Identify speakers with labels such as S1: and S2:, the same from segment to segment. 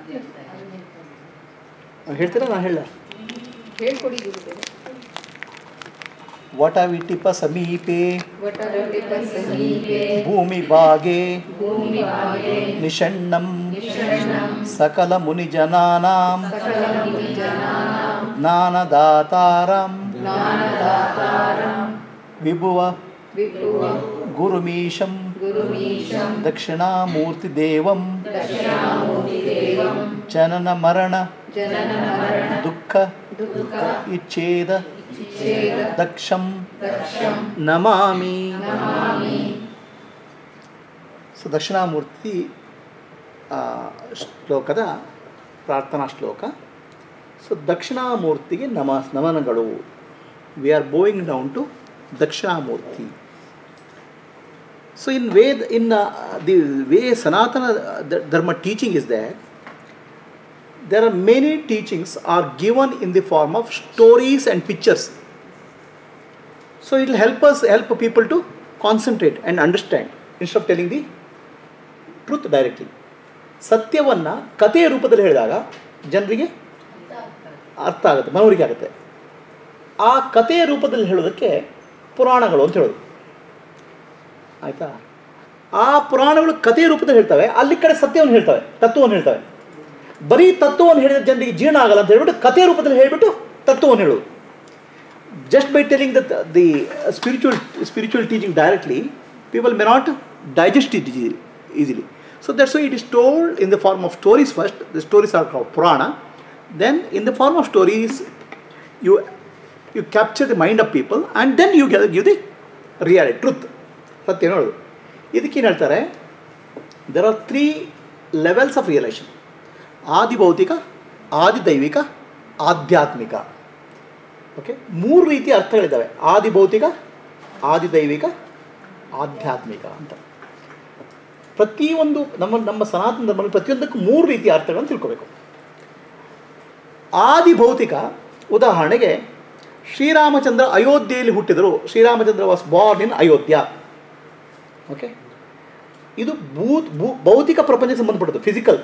S1: ಹೇಳ್ತೀರಾ ನಾನು ಹೇಳ
S2: ಹೇಳ್ಕೊಡಿ ಗುರುಗಳೇ
S1: ವಟವಿಟಿಪ ಸಮೀಪೆ
S2: ವಟವಿಟಿಪ ಸಮೀಪೆ
S1: ಭೂಮಿ ಭಾಗೆ
S2: ಭೂಮಿಭಾಗೆ
S1: ನಿಷಣ್ಣಂ
S2: ನಿಷಣ್ಣಂ
S1: ಸಕಲ ಮುನಿಜನಾನಾಂ
S2: सकलमुनिजनानां
S1: ಜ್ಞಾನದಾತಾರಂ
S2: ज्ञानदातारं
S1: ವಿಭುವ
S2: विभुवं
S1: ಗುರುಮೀಶಂ
S2: गुरुमीशं
S1: ದಕ್ಷಿಣಾಮೂರ್ತಿದೇವಂ
S2: दक्षिणामूर्तिदेवं
S1: ಜನನ ಮರಣ
S2: जननमरण
S1: ದುಃಖ
S2: दुःख
S1: ಇಚ್ಛೇದ
S2: चेद
S1: ದಕ್ಷಂ
S2: दक्षं
S1: ನಮಾಮಿ
S2: नमामि
S1: ಸೊ ದಕ್ಷಿಣಾಮೂರ್ತಿ ಆ, ಶ್ಲೋಕದ ಪ್ರಾರ್ಥನಾ ಶ್ಲೋಕ ಸೊ ದಕ್ಷಿಣಾಮೂರ್ತಿಗೆ ನಮ ನಮನಗಳು we are bowing down to Dakshinamurthy so in Veda in the way Sanatana ದ- dharma teaching is that there are many teachings are given in the form of stories and pictures so it will help us help people to concentrate and understand instead of telling the truth directly ಸತ್ಯವನ್ನು ಕಥೆಯ ರೂಪದಲ್ಲಿ ಹೇಳಿದಾಗ ಜನರಿಗೆ ಅರ್ಥ ಆಗುತ್ತೆ ಮನವರಿಕೆ ಆಗುತ್ತೆ ಆ ಕಥೆಯ ರೂಪದಲ್ಲಿ ಹೇಳೋದಕ್ಕೆ ಪುರಾಣಗಳು ಅಂತ ಹೇಳೋದು ಆಯಿತಾ ಆ ಪುರಾಣಗಳು ಕಥೆಯ ರೂಪದಲ್ಲಿ ಹೇಳ್ತವೆ ಅಲ್ಲಿ ಕಡೆ ಸತ್ಯವನ್ನು ಹೇಳ್ತವೆ ತತ್ವವನ್ನು ಹೇಳ್ತವೆ ಬರೀ ತತ್ವವನ್ನು ಹೇಳಿದ ಜನರಿಗೆ ಜೀರ್ಣ ಆಗಲ್ಲ ಅಂತ ಹೇಳ್ಬಿಟ್ಟು ಕಥೆಯ ರೂಪದಲ್ಲಿ ಹೇಳಿಬಿಟ್ಟು ತತ್ವವನ್ನು ಹೇಳೋದು just by telling the, the spiritual, spiritual teaching directly, people may not digest it easy- easily. So that's why it is told in the form of stories first. The stories are called Purana. Then, in the form of stories, you you capture the mind of people, and then you give give the reality, truth. ಸತ್ಯ ನೋಡೋದು ಇದಕ್ಕೇನು ಹೇಳ್ತಾರೆ there are three levels of realisation ಆದಿ ಭೌತಿಕ ಆದಿ ದೈವಿಕ ಆಧ್ಯಾತ್ಮಿಕ okay ಮೂರು ರೀತಿಯ ಅರ್ಥಗಳಿದ್ದಾವೆ ಆದಿ ಭೌತಿಕ ಆದಿ ದೈವಿಕ ಆಧ್ಯಾತ್ಮಿಕ ಅಂತ ಪ್ರತಿಯೊಂದು ನಮ್ಮ ನಮ್ಮ ಸನಾತನ ಧರ್ಮದಲ್ಲಿ ಪ್ರತಿಯೊಂದಕ್ಕೂ ಮೂರು ರೀತಿಯ ಅರ್ಥಗಳನ್ನು ತಿಳ್ಕೋಬೇಕು ಆದಿ ಭೌತಿಕ ಉದಾಹರಣೆಗೆ ಶ್ರೀರಾಮಚಂದ್ರ ಅಯೋಧ್ಯೆಯಲ್ಲಿ ಹುಟ್ಟಿದರು Sriramachandra was born in Ayodhya okay ಇದು ಭೂತ್ ಭೂ ಭೌತಿಕ ಪ್ರಪಂಚಕ್ಕೆ ಸಂಬಂಧಪಟ್ಟದ್ದು ಫಿಸಿಕಲ್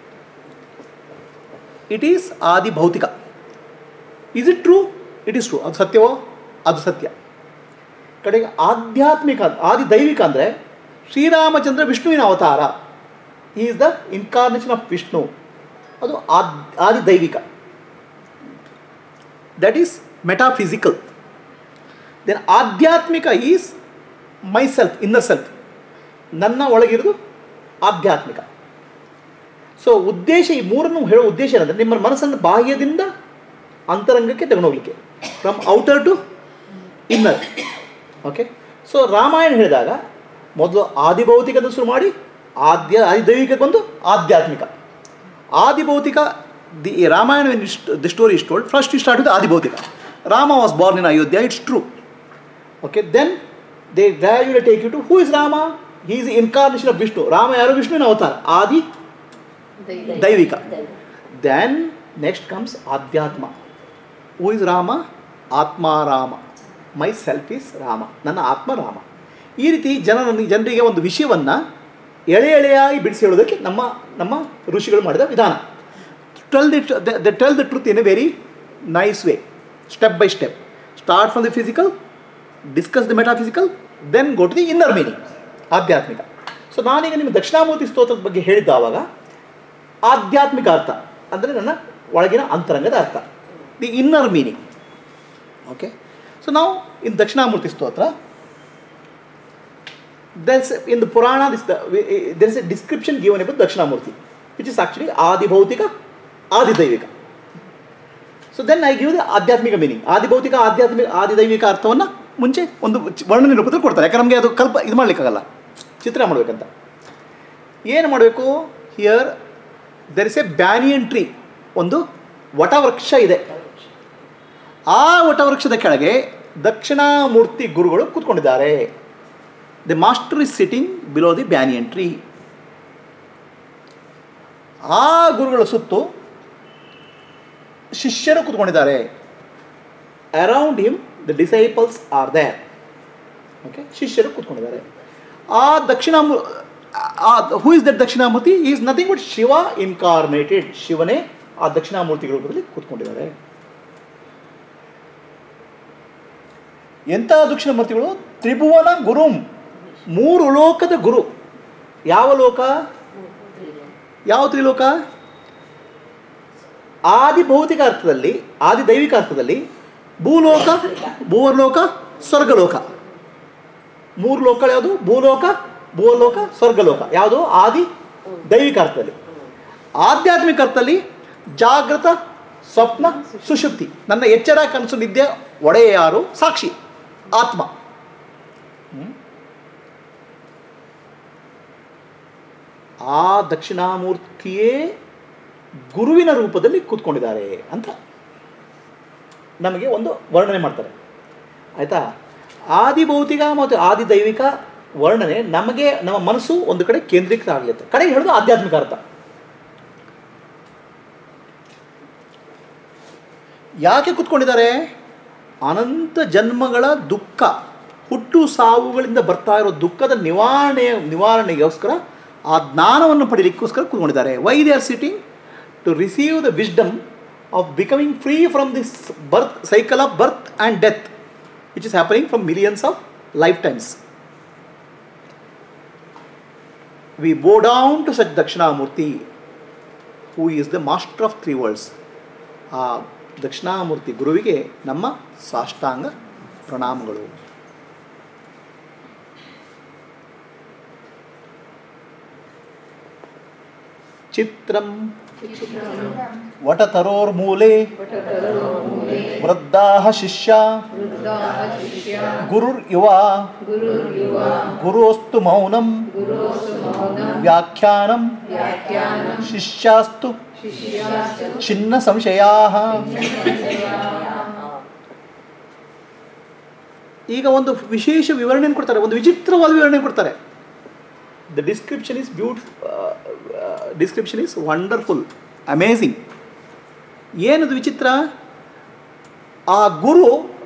S1: ಇಟ್ ಈಸ್ ಆದಿ ಭೌತಿಕ is it true it is true ಅದು ಸತ್ಯವೋ ಅದು ಸತ್ಯ ಕಡೆಗೆ ಆಧ್ಯಾತ್ಮಿಕ ಆದಿ ದೈವಿಕ ಅಂದರೆ ಶ್ರೀರಾಮಚಂದ್ರ ವಿಷ್ಣುವಿನ ಅವತಾರ ಈ is the incarnation of Vishnu ಅದು ಆದ್ ಆದಿ ದೈವಿಕ ದಟ್ ಈಸ್ ಮೆಟಾಫಿಸಿಕಲ್ ದೆನ್ ಆಧ್ಯಾತ್ಮಿಕ is my self inner self ನನ್ನ ಒಳಗಿರೋದು ಆಧ್ಯಾತ್ಮಿಕ ಸೊ ಉದ್ದೇಶ ಈ ಮೂರನ್ನು ಹೇಳೋ ಉದ್ದೇಶ ಏನಂದರೆ ನಿಮ್ಮ ಮನಸ್ಸನ್ನು ಬಾಹ್ಯದಿಂದ ಅಂತರಂಗಕ್ಕೆ ತಗೊಂಡೋಗ್ಲಿಕ್ಕೆ from outer to inner okay so Ramayana ಹೇಳಿದಾಗ ಮೊದಲು ಆದಿಭೌತಿಕದ ಶುರು ಮಾಡಿ ಆದ್ಯ ಆದಿದೈವಿಕ ಬಂದು ಆಧ್ಯಾತ್ಮಿಕ ಆದಿಭೌತಿಕ the Ramayana the story is told first start with ಆದಿಭೌತಿಕ Rama was born in Ayodhya it's true okay then they gradually take you to who is Rama he is incarnation of Vishnu Rama ಯಾರು ವಿಷ್ಣುವಿನ ಅವತಾರ ಆದಿ ದೈವಿಕ ದೆನ್ ನೆಕ್ಸ್ಟ್ ಕಮ್ಸ್ ಆಧ್ಯಾತ್ಮ who is Rama ಆತ್ಮಾರಾಮ my self is Rama ನನ್ನ ಆತ್ಮ ರಾಮ ಈ ರೀತಿ ಜನರನ್ನು ಜನರಿಗೆ ಒಂದು ವಿಷಯವನ್ನು ಎಳೆ ಎಳೆಯಾಗಿ ಬಿಡಿಸಿ ಹೇಳೋದಕ್ಕೆ ನಮ್ಮ ನಮ್ಮ ಋಷಿಗಳು ಮಾಡಿದ ವಿಧಾನ tell the the tell the truth in a very nice way step by step start from the physical discuss the metaphysical then go to the inner meaning ಆಧ್ಯಾತ್ಮಿಕ ಸೊ ನಾನೀಗ ನಿಮ್ಮ ದಕ್ಷಿಣಾಮೂರ್ತಿ ಸ್ತೋತ್ರದ ಬಗ್ಗೆ ಹೇಳಿದ್ದ ಆವಾಗ ಆಧ್ಯಾತ್ಮಿಕ ಅರ್ಥ ಅಂದರೆ ನನ್ನ ಒಳಗಿನ ಅಂತರಂಗದ ಅರ್ಥ the inner meaning okay so ನಾವು ಇನ್ ದಕ್ಷಿಣಾಮೂರ್ತಿ ಸ್ತೋತ್ರ there's in the Purana this the, there is a description given about Dakshinamurti, which is actually Adi Bhautika, Adi Daivika. So then I give the ಆಧ್ಯಾತ್ಮಿಕ meaning ಆದಿ ಭೌತಿಕ ಆಧ್ಯಾತ್ಮಿಕ ಆದಿ ದೈವಿಕ ಅರ್ಥವನ್ನು ಮುಂಚೆ ಒಂದು ಚ- ವರ್ಣನೆ ರೂಪದಲ್ಲಿ ಕೊಡ್ತಾರೆ ಯಾಕಂದ್ರೆ ನಮಗೆ ಅದು ಕಲ್ಪ ಇದು ಮಾಡಲಿಕ್ಕಾಗಲ್ಲ ಚಿತ್ರ ಮಾಡಬೇಕಂತ ಏನು ಮಾಡಬೇಕು here there is a banyan tree ಒಂದು ವಟವೃಕ್ಷ ಇದೆ ಆ ವಟವೃಕ್ಷದ ಕೆಳಗೆ ದಕ್ಷಿಣಾಮೂರ್ತಿ ಗುರುಗಳು ಕೂತ್ಕೊಂಡಿದ್ದಾರೆ the master is sitting below the banyan tree ಆ ಗುರುಗಳ ಸುತ್ತು ಶಿಷ್ಯರು ಕೂತ್ಕೊಂಡಿದ್ದಾರೆ around him the disciples are there okay ಶಿಷ್ಯರು ಕೂತ್ಕೊಂಡಿದ್ದಾರೆ ಆ Dakshina who is that Dakshinamurthy is nothing but Shiva incarnated ಶಿವನೇ ಆ ದಕ್ಷಿಣಾಮೂರ್ತಿಗಳ ರೂಪದಲ್ಲಿ ಕೂತ್ಕೊಂಡಿದ್ದಾರೆ ಎಂಥ ದಕ್ಷಿಣಾಮೂರ್ತಿಗಳು ತ್ರಿಭುವನ ಗುರುಂ ಮೂರು ಲೋಕದ ಗುರು ಯಾವ ಲೋಕ ಯಾವ ತ್ರಿಲೋಕ ಆದಿ ಭೌತಿಕ ಅರ್ಥದಲ್ಲಿ ಆದಿ ದೈವಿಕ ಅರ್ಥದಲ್ಲಿ ಭೂಲೋಕ ಭೂವರ್ಲೋಕ ಸ್ವರ್ಗಲೋಕ ಮೂರು ಲೋಕಗಳು ಯಾವುದು ಭೂಲೋಕ ಭೂಲೋಕ ಸ್ವರ್ಗಲೋಕ ಯಾವುದು ಆದಿ ದೈವಿಕ ಅರ್ಥದಲ್ಲಿ ಆಧ್ಯಾತ್ಮಿಕ ಅರ್ಥದಲ್ಲಿ ಜಾಗೃತ ಸ್ವಪ್ನ ಸುಷುಪ್ತಿ ನನ್ನ ಎಚ್ಚರ ಕನಸು ನಿದ್ದೆ ಒಡೆಯ ಯಾರು ಸಾಕ್ಷಿ ಆತ್ಮ ಹ್ಮ್? ಆ ದಕ್ಷಿಣಾಮೂರ್ತಿಯೇ ಗುರುವಿನ ರೂಪದಲ್ಲಿ ಕೂತ್ಕೊಂಡಿದ್ದಾರೆ ಅಂತ ನಮಗೆ ಒಂದು ವರ್ಣನೆ ಮಾಡ್ತಾರೆ ಆಯಿತಾ ಆದಿ ಭೌತಿಕ ಮತ್ತು ಆದಿ ದೈವಿಕ ವರ್ಣನೆ ನಮಗೆ ನಮ್ಮ ಮನಸ್ಸು ಒಂದು ಕಡೆ ಕೇಂದ್ರೀಕೃತ ಆಗಲಿರುತ್ತೆ ಕಡೆಗೆ ಹೇಳೋದು ಆಧ್ಯಾತ್ಮಿಕ ಅರ್ಥ ಯಾಕೆ ಕೂತ್ಕೊಂಡಿದ್ದಾರೆ ಅನಂತ ಜನ್ಮಗಳ ದುಃಖ ಹುಟ್ಟು ಸಾವುಗಳಿಂದ ಬರ್ತಾ ಇರೋ ದುಃಖದ ನಿವಾರಣೆ ನಿವಾರಣೆಗೋಸ್ಕರ ಆ ಜ್ಞಾನವನ್ನು ಪಡೀಲಿಕ್ಕೋಸ್ಕರ ಕೂತ್ಕೊಂಡಿದ್ದಾರೆ why they are sitting to receive the wisdom of becoming free from this birth cycle of birth and death which is happening from millions of life times we bow down to such Dakshinamurthy who is the master of three worlds ಆ ದಕ್ಷಿಣಾಮೂರ್ತಿ ಗುರುವಿಗೆ ನಮ್ಮ ಸಾಷ್ಟಾಂಗ ಪ್ರಣಾಮಗಳು ಚಿತ್ರಂ ವಟತರೋರ್ಮೂಲೆ ವೃದ್ಧಾ ಶಿಷ್ಯ ಗುರುರ್ ಯುವ ಗುರೋಸ್ತು ಮೌನಂ ವ್ಯಾಖ್ಯಾನಂ ಶಿಷ್ಯಾಸ್ತು ಚಿನ್ನ ಸಂಶಯಾ ಈಗ ಒಂದು ವಿಶೇಷ ವಿವರಣೆ ಕೊಡ್ತಾರೆ ಒಂದು ವಿಚಿತ್ರವಾದ ವಿವರಣೆ ಕೊಡ್ತಾರೆ the description is but description is wonderful amazing ಏನದು ವಿಚಿತ್ರ ಆ ಗುರು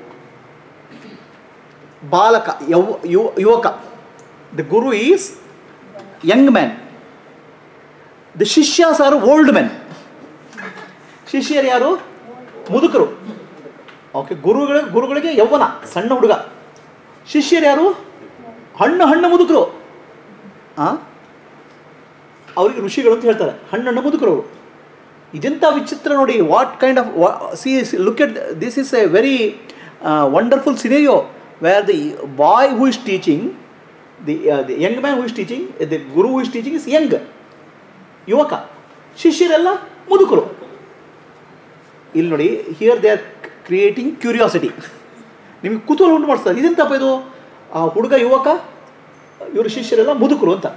S1: ಬಾಲಕ ಯೌ ಯು- ಯುವಕ the guru is young man the ಶಿಷ್ಯಾಸ್ ಆರ್ ಓಲ್ಡ್ ಮೆನ್ ಶಿಷ್ಯರು ಯಾರು ಮುದುಕರು ಓಕೆ ಗುರುಗಳ ಗುರುಗಳಿಗೆ ಯೌವನ ಸಣ್ಣ ಹುಡುಗ ಶಿಷ್ಯರು ಯಾರು ಹಣ್ಣು ಹಣ್ಣು ಮುದುಕರು ಆ ಅವರಿಗೆ ಋಷಿಗಳು ಅಂತ ಹೇಳ್ತಾರೆ ಹಣ್ಣು ಹಣ್ಣು ಮುದುಕರು ಅವರು ಇದೆಂಥ ವಿಚಿತ್ರ ನೋಡಿ what kind of see look at this is a very wonderful scenario where the boy who is teaching the the young man who is teaching the guru who is teaching is young ಯುವಕ ಶಿಷ್ಯರೆಲ್ಲ ಮುದುಕರು ಇಲ್ಲಿ ನೋಡಿ here they are creating curiosity ನಿಮಗೆ ಕುತೂಹಲ ಉಂಟು ಮಾಡಿಸ್ತಾರೆ ಇದೆಂತಪ್ಪ ಇದು ಆ ಹುಡುಗ ಯುವಕ ಇವರು ಶಿಷ್ಯರೆಲ್ಲ ಮುದುಕರು ಅಂತ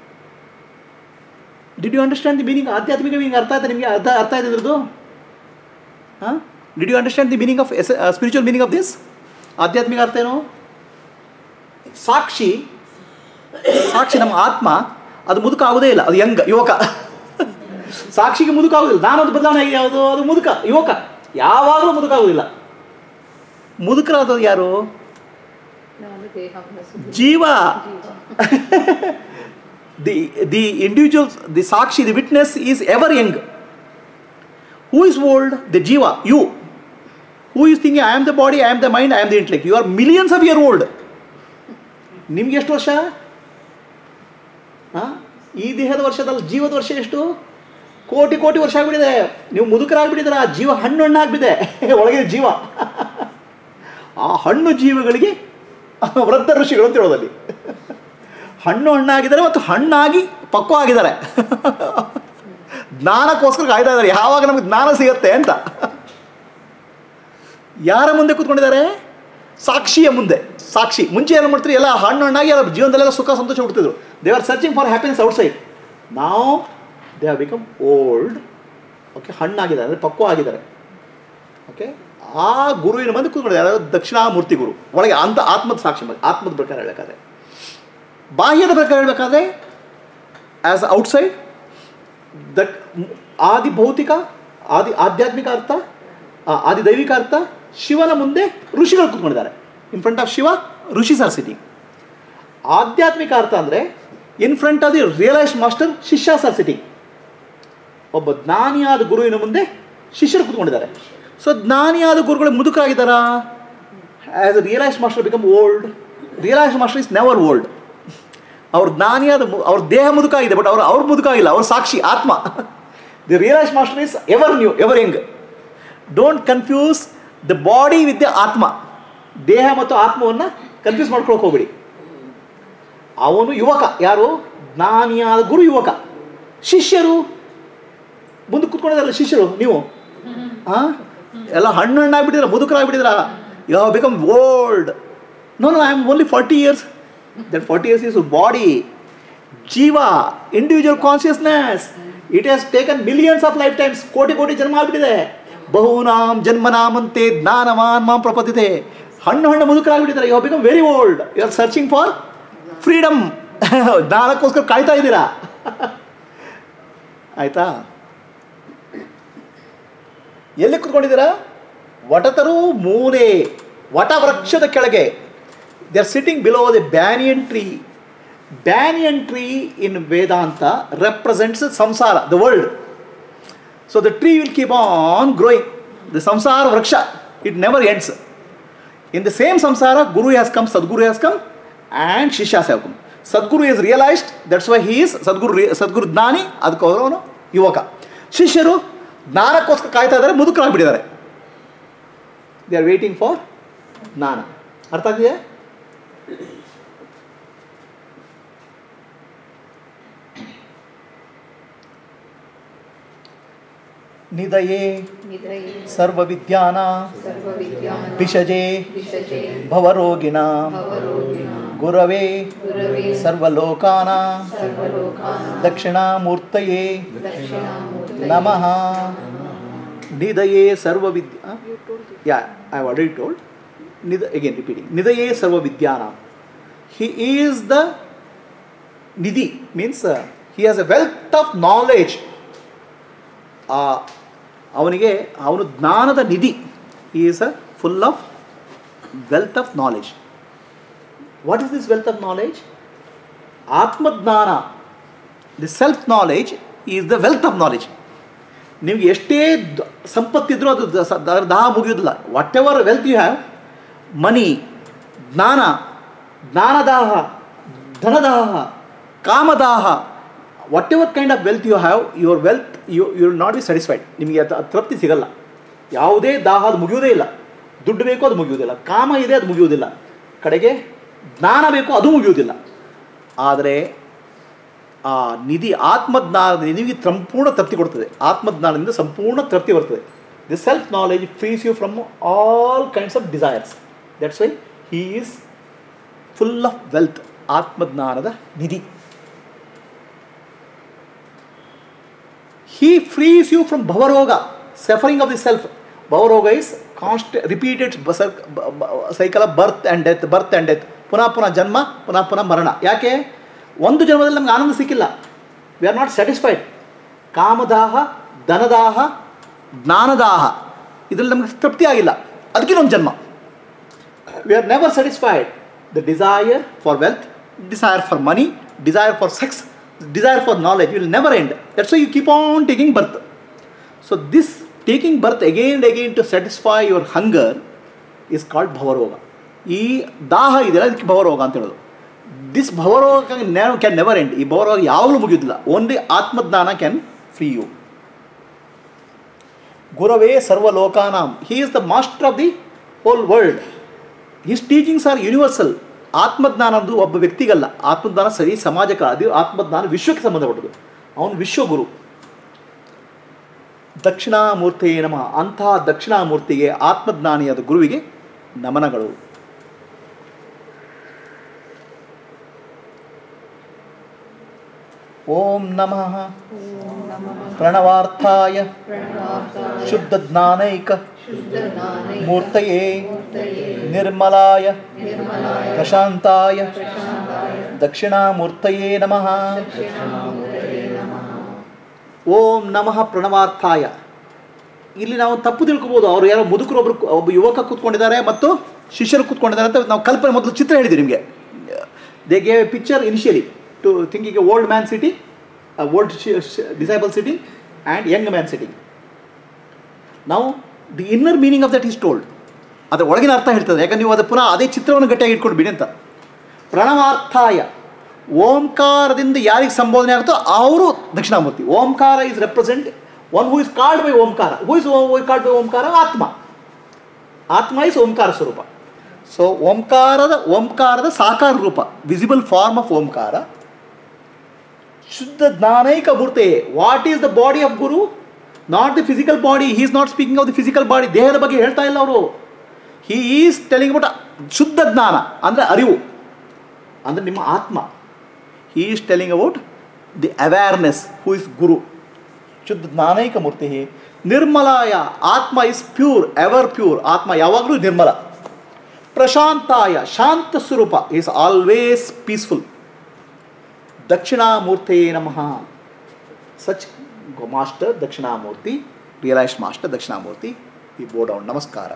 S1: did you understand the meaning ಆಧ್ಯಾತ್ಮಿಕ ಮೀನಿಂಗ್ ಅರ್ಥ ಆಯ್ತಾ ನಿಮಗೆ ಅರ್ಥ ಅರ್ಥ ಆಯ್ತು ಇದ್ರದ್ದು ಹಾಂ did you understand the meaning of ಎಸ್ ಸ್ಪಿರಿಚುವಲ್ ಮೀನಿಂಗ್ ಆಫ್ ದಿಸ್ ಆಧ್ಯಾತ್ಮಿಕ ಅರ್ಥ ಏನು ಸಾಕ್ಷಿ ಸಾಕ್ಷಿ ನಮ್ಮ ಆತ್ಮ ಅದು ಮುದುಕ ಆಗೋದೇ ಇಲ್ಲ ಅದು ಯಂಗ್ ಯುವಕ ಸಾಕ್ಷಿಗೆ ಮುದುಕ ಆಗೋದಿಲ್ಲ ನಾನು ಅದು ಬದಲಾವಣೆ ಆಗಿದೆ ಯಾವುದು ಅದು ಮುದುಕ ಯುವಕ ಯಾವಾಗಲೂ ಮುದುಕ ಆಗೋದಿಲ್ಲ ಮುದುಕರಾದದ್ದು ಯಾರು ಜೀವ ದಿ ದಿ ಇಂಡಿವಿಜುವಲ್ಸ್ ದಿ ಸಾಕ್ಷಿ the witness is ever young who is old the ಜೀವ you who is thinking I am the body I am the mind I am the intellect you are millions of year old ನಿಮ್ಗೆ ಎಷ್ಟು ವರ್ಷ ಹಾಂ ಈ ದೇಹದ ವರ್ಷದಲ್ಲ ಜೀವದ ವರ್ಷ ಎಷ್ಟು ಕೋಟಿ ಕೋಟಿ ವರ್ಷ ಆಗಿಬಿಟ್ಟಿದೆ ನೀವು ಮುದುಕರಾಗ್ಬಿಟ್ಟಿದ್ದೀರ ಆ ಜೀವ ಹಣ್ಣು ಹಣ್ಣಾಗ್ಬಿಟ್ಟಿದೆ ಒಳಗೆ ಜೀವ ಆ ಹಣ್ಣು ಜೀವಗಳಿಗೆ ವೃದ್ಧ ಋಷಿಗಳು ಅಂತ ಹೇಳೋದಲ್ಲಿ ಹಣ್ಣು ಹಣ್ಣಾಗಿದ್ದಾರೆ ಮತ್ತು ಹಣ್ಣಾಗಿ ಪಕ್ವ ಆಗಿದ್ದಾರೆ ಜ್ಞಾನಕ್ಕೋಸ್ಕರ ಕಾಯ್ತಾ ಇದ್ದಾರೆ ಯಾವಾಗ ನಮಗೆ ಜ್ಞಾನ ಸಿಗತ್ತೆ ಅಂತ ಯಾರ ಮುಂದೆ ಕೂತ್ಕೊಂಡಿದ್ದಾರೆ ಸಾಕ್ಷಿಯ ಮುಂದೆ ಸಾಕ್ಷಿ ಮುಂಚೆ ಏನು ಮಾಡ್ತಾರೆ ಎಲ್ಲ ಹಣ್ಣು ಹಣ್ಣಾಗಿ ಎಲ್ಲ ಜೀವನದಲ್ಲೆಲ್ಲ ಸುಖ ಸಂತೋಷ ಹುಡ್ತಿದ್ರು they are searching for happiness outside ನಾವು they have become old okay ಹಣ್ಣಾಗಿದ್ದಾರೆ ಅಂದರೆ ಪಕ್ವ ಆಗಿದ್ದಾರೆ ಓಕೆ ಆ ಗುರುವಿನ ಮುಂದೆ ಕೂತ್ಕೊಂಡಿದ್ದಾರೆ ಯಾರು ದಕ್ಷಿಣಾಮೂರ್ತಿ ಗುರು ಒಳಗೆ ಅಂತ ಆತ್ಮದ ಸಾಕ್ಷಿ ಬಗ್ಗೆ ಆತ್ಮದ ಪ್ರಕಾರ ಹೇಳಬೇಕಾದ್ರೆ ಬಾಹ್ಯದ ಪ್ರಕಾರ ಹೇಳಬೇಕಾದ್ರೆ ಆ್ಯಸ್ ಔಟ್ಸೈಡ್ ದಟ್ ಆದಿ ಭೌತಿಕ ಆದಿ ಆಧ್ಯಾತ್ಮಿಕ ಅರ್ಥ ಆ, ಆದಿ ದೈವಿಕ ಅರ್ಥ ಶಿವನ ಮುಂದೆ ಋಷಿಗಳು ಕೂತ್ಕೊಂಡಿದ್ದಾರೆ ಇನ್ ಫ್ರಂಟ್ ಆಫ್ ಶಿವ ಋಷಿ ಸರ್ ಸಿಟಿಂಗ್ ಆಧ್ಯಾತ್ಮಿಕ ಅರ್ಥ ಅಂದರೆ in front of the realised master ಶಿಷ್ಯಾಸ್ ಆರ್ ಸಿಟಿಂಗ್ ಒಬ್ಬ ಜ್ಞಾನಿಯಾದ ಗುರುವಿನ ಮುಂದೆ ಶಿಷ್ಯರು ಕೂತ್ಕೊಂಡಿದ್ದಾರೆ ಸೊ ಜ್ಞಾನಿಯಾದ ಗುರುಗಳು ಮುದುಕರಾಗಿದ್ದಾರಾ as a realise master become old realise master is never old ಅವ್ರ ಜ್ಞಾನಿಯಾದ ಮು- ಅವ್ರ ದೇಹ ಮುದುಕಾಗಿದೆ ಬಟ್ ಅವ್ರು ಅವ್ರ ಮುದುಕಾಗಿಲ್ಲ ಅವ್ರ ಸಾಕ್ಷಿ ಆತ್ಮ the realise master is ever new ever young don't confuse the body with the ಆತ್ಮ ದೇಹ ಮತ್ತು ಆತ್ಮವನ್ನು ಕನ್ಫ್ಯೂಸ್ ಮಾಡ್ಕೊಳಕ್ಕೆ ಹೋಗ್ಬೇಡಿ ಅವನು ಯುವಕ ಯಾರು ಜ್ಞಾನಿಯಾದ ಗುರು ಯುವಕ ಶಿಷ್ಯರು ಮುಂದೆ ಕುತ್ಕೊಂಡಿದ್ದಾರಲ್ಲ ಶಿಷ್ಯರು ನೀವು ಆ ಎಲ್ಲ ಹಣ್ಣು ಹಣ್ಣಾಗ್ಬಿಟ್ಟಿದ್ರ ಮುದುಕರಾಗ್ಬಿಟ್ಟಿದ್ರ you have become old no no I am only forty years that forty years is body ಜೀವ individual consciousness it has taken millions of life times ಕೋಟಿ ಕೋಟಿ ಜನ್ಮ ಆಗ್ಬಿಟ್ಟಿದೆ ಬಹುನಾಂ ಜನ್ಮನಾಮಂತೆ ಜ್ಞಾನವಾನ್ ಮಾಂ ಪ್ರಪದಿತೆ ಹಣ್ಣು ಹಣ್ಣು ಮುದುಕರಾಗ್ಬಿಟ್ಟಿದ್ದಾರೆ you have become very old you are searching for freedom ಜ್ಞಾನಕ್ಕೋಸ್ಕರ ಕಾಯ್ತಾ ಇದ್ದೀರಾ ಆಯ್ತಾ ಎಲ್ಲಿ ಕುತ್ಕೊಂಡಿದ್ದೀರಾ ವಟತರು ಮೂಲೆ ವಟ ವೃಕ್ಷದ ಕೆಳಗೆ they are sitting below the banyan tree banyan tree in Vedanta represents ಸಂಸಾರ the world so the tree will keep on growing the ಸಂಸಾರ ವೃಕ್ಷ it never ends in the same ಸಂಸಾರ ಗುರು ಹ್ಯಾಸ್ ಕಮ್ ಸದ್ಗುರು ಹ್ಯಾಸ್ ಕಮ್ ಆ್ಯಂಡ್ ಶಿಷ್ಯಾಸ್ have come ಸದ್ಗುರು is realised that's why he is ಸದ್ಗುರು ರಿ- ಸದ್ಗುರು ಜ್ಞಾನಿ ಅದಕ್ಕೋಸ್ಕರ ಅವನು ಯುವಕ ಶಿಷ್ಯರು ಜ್ಞಾನಕ್ಕೋಸ್ಕರ ಕಾಯ್ತಾ ಇದ್ದಾರೆ ಮುದುಕರಾಗ್ಬಿಟ್ಟಿದ್ದಾರೆ ದೇ ಆರ್ ವೇಟಿಂಗ್ ಫಾರ್ ಜ್ಞಾನ ಅರ್ಥ ಆಗಿದೆಯಾ ನಿದಯೇ
S2: ನಿದ್ರಯೇ
S1: ಸರ್ವವಿದ್ಯಾನ
S2: ಸರ್ವವಿದ್ಯಾನ
S1: ಭಿಷಜೆ
S2: ವಿಷಜೆ
S1: ಭವರೋಗಿಣ
S2: ಭವರೋಗಿಣ
S1: ಗುರವೇ
S2: ಗುರವೇ
S1: ಸರ್ವಲೋಕಾನ
S2: ಸರ್ವಲೋಕಾನ
S1: ದಕ್ಷಿಣಾಮೂರ್ತಯೇ
S2: ದಕ್ಷಿಣಾಮೂರ್ತಯೇ
S1: ನಮಃ ನಿದಯೇ ಸರ್ವವಿದ್ಯಾ ಯಾ ಐ ಆಲ್ರೆಡಿ ಟೋಲ್ಡ್ ನಿದ ಅಗೇನ್ ರಿಪೀಟಿಂಗ್ ನಿದಯೇ ಸರ್ವವಿದ್ಯಾನ ಹಿ ಈಸ್ ದ ನಿಧಿ means he has a wealth of knowledge ಅವನಿಗೆ ಅವನು ಜ್ಞಾನದ ನಿಧಿ he is a full of wealth of knowledge what is this wealth of knowledge ಆತ್ಮಜ್ಞಾನ the self knowledge is the wealth of knowledge ನಿಮ್ಗೆ ಎಷ್ಟೇ ದ- ಸಂಪತ್ತಿದ್ರೂ ಅದು ದ- ಸ- ಅದರ ದಾಹ ಮುಗಿಯೋದಿಲ್ಲ whatever wealth you have money ಜ್ಞಾನ ಜ್ಞಾನದಾಹ ಧನದಾಹ ಕಾಮದಾಹ whatever kind of wealth you have your wealth you you will not be satisfied ನಿಮಗೆ ಅದು ಅದು ತೃಪ್ತಿ ಸಿಗಲ್ಲ ಯಾವುದೇ ದಾಹ ಅದು ಮುಗಿಯೋದೇ ಇಲ್ಲ ದುಡ್ಡು ಬೇಕು ಅದು ಮುಗಿಯೋದಿಲ್ಲ ಕಾಮ ಇದೆ ಅದು ಮುಗಿಯೋದಿಲ್ಲ ಕಡೆಗೆ ಜ್ಞಾನ ಬೇಕು ಅದು ಮುಗಿಯೋದಿಲ್ಲ ಆದರೆ ಆ ನಿಧಿ ಆತ್ಮಜ್ಞಾನದ ನಿಧಿಗೆ ಸಂಪೂರ್ಣ ತೃಪ್ತಿ ಕೊಡ್ತದೆ ಆತ್ಮಜ್ಞಾನದಿಂದ ಸಂಪೂರ್ಣ ತೃಪ್ತಿ ಬರ್ತದೆ the self knowledge frees you from all kinds of desires that's why he is full of wealth ಆತ್ಮಜ್ಞಾನದ ನಿಧಿ he frees you from bhavaroga suffering of the self bhavaroga is constant repeated bas- b- b- cycle of birth and death birth and death ಪುನಃ ಪುನಃ ಜನ್ಮ ಪುನಃ ಪುನಃ ಮರಣ ಯಾಕೆ ಒಂದು ಜನ್ಮದಲ್ಲಿ ನಮ್ಗೆ ಆನಂದ ಸಿಕ್ಕಿಲ್ಲ ವಿ ಆರ್ ನಾಟ್ ಸ್ಯಾಟಿಸ್ಫೈಡ್ ಕಾಮದಾಹ ಧನದಾಹ ಜ್ಞಾನದಾಹ ಇದರಲ್ಲಿ ನಮಗೆ ತೃಪ್ತಿ ಆಗಿಲ್ಲ ಅದಕ್ಕೆ ಒಂದು ಜನ್ಮ we are never satisfied. The desire for wealth, desire for money, desire for sex, desire for knowledge will never end. That's why you keep on taking birth. So, this taking birth again and again to satisfy your hunger is called ಭವರೋಗ ಈ ದಾಹ ಇದೆಯಲ್ಲ ಅದಕ್ಕೆ ಭವರೋಗ ಅಂತ ಹೇಳೋದು this ಭವರೋಗ can never end ಈ ಭವರೋಗ ಯಾವಾಗಲೂ ಮುಗಿಯೋದಿಲ್ಲ ಓನ್ಲಿ ಆತ್ಮಜ್ಞಾನ ಕ್ಯಾನ್ ಫ್ರೀ ಯು ಗುರವೇ ಸರ್ವಲೋಕಾನಾಂ he is the master of the whole world his teachings are universal ಆತ್ಮಜ್ಞಾನ ಅನ್ನೋದು ಒಬ್ಬ ವ್ಯಕ್ತಿಗಲ್ಲ ಆತ್ಮಜ್ಞಾನ ಸರಿ ಸಮಾಜಕ್ಕೆ ಅದು ಆತ್ಮಜ್ಞಾನ ವಿಶ್ವಕ್ಕೆ ಸಂಬಂಧಪಟ್ಟದ್ದು ಅವನು ವಿಶ್ವಗುರು ದಕ್ಷಿಣಾಮೂರ್ತಿಯೇ ನಮಃ ಅಂತಹ ದಕ್ಷಿಣಾಮೂರ್ತಿಗೆ ಆತ್ಮಜ್ಞಾನಿಯಾದ ಗುರುವಿಗೆ ನಮನಗಳು ಓಂ ನಮಃ ಪ್ರಣವಾರ್ಥಾಯ
S2: ಪ್ರಣವಾರ್ಥಾಯ
S1: ಶುದ್ಧ ಜ್ಞಾನೈಕ
S2: ಶುದ್ಧಜ್ಞಾನೈಕ
S1: ಮೂರ್ತಯೇ
S2: ಮೂರ್ತಯೇ
S1: ನಿರ್ಮಲಾಯ
S2: ನಿರ್ಮಲಾಯ
S1: ಪ್ರಶಾಂತಾಯ
S2: ಪ್ರಶಾಂತಾಯ
S1: ದಕ್ಷಿಣಾಮೂರ್ತಯೇ ನಮಃ
S2: ದಕ್ಷಿಣಾಮೂರ್ತಯೇ ನಮಃ
S1: ಓಂ ನಮಃ ಪ್ರಣವಾರ್ಥಾಯ ಇಲ್ಲಿ ನಾವು ತಪ್ಪು ತಿಳ್ಕೊಬೋದು ಅವ್ರು ಯಾರೋ ಮುದುಕರು ಒಬ್ರು ಒಬ್ಬ ಯುವಕ ಕೂತ್ಕೊಂಡಿದ್ದಾರೆ ಮತ್ತು ಶಿಷ್ಯರು ಕೂತ್ಕೊಂಡಿದ್ದಾರೆ ಅಂತ ನಾವು ಕಲ್ಪನೆ ಮೊದಲು ಚಿತ್ರ ಹೇಳಿದ್ವಿ ನಿಮಗೆ they gave a picture initially to thinking a old man sitting, a old sh- sh- disciple sitting, and young man sitting. Now, the inner meaning of that is told. ಅದರ ಒಳಗಿನ ಅರ್ಥ ಹೇಳ್ತದೆ ಯಾಕಂದ್ರೆ ನೀವು ಅದು ಪುನಃ ಅದೇ ಚಿತ್ರವನ್ನು ಗಟ್ಟಿಯಾಗಿ ಇಟ್ಕೊಡ್ಬಿಡಿ ಅಂತ ಪ್ರಣವಾರ್ಥಾಯ ಓಂಕಾರದಿಂದ ಯಾರಿಗೆ ಸಂಬೋಧನೆ ಆಗುತ್ತೋ ಅವರು Dakshinamurthy Omkara is represent one who is called by Omkara who is called by Omkara atma atma is ಓಂಕಾರ ಸ್ವರೂಪ ಸೊ ಓಂಕಾರದ ಓಂಕಾರದ ಸಾಕಾರ ರೂಪ ವಿಸಿಬಲ್ ಫಾರ್ಮ್ ಆಫ್ ಓಂಕಾರ ಶುದ್ಧ ಜ್ಞಾನೈಕ ಮೂರ್ತೆ what is the body of guru not the physical body he is not speaking of the physical body ದೇಹದ ಬಗ್ಗೆ ಹೇಳ್ತಾ ಇಲ್ಲ ಅವರು ಹಿ ಈಸ್ ಟೆಲಿಂಗ್ ಬಟ್ ಶುದ್ಧ ಜ್ಞಾನ ಅಂದರೆ ಅರಿವು ಅಂದರೆ ನಿಮ್ಮ ಆತ್ಮ he is telling about the awareness who is guru ಶುದ್ಧ ಜ್ಞಾನೈಕ ಮೂರ್ತಿ ನಿರ್ಮಲಾಯ ಆತ್ಮ ಇಸ್ ಪ್ಯೂರ್ ಎವರ್ ಪ್ಯೂರ್ ಆತ್ಮ ಯಾವಾಗಲೂ ನಿರ್ಮಲ ಪ್ರಶಾಂತಾಯ ಶಾಂತ ಸ್ವರೂಪ ಈಸ್ ಆಲ್ವೇಸ್ ಪೀಸ್ಫುಲ್ ದಕ್ಷಿಣಾಮೂರ್ತಿ ನಮಃ such master Dakshinamurthy realised master Dakshinamurthy ಈ ಬೋ ಡೌನ್ ನಮಸ್ಕಾರ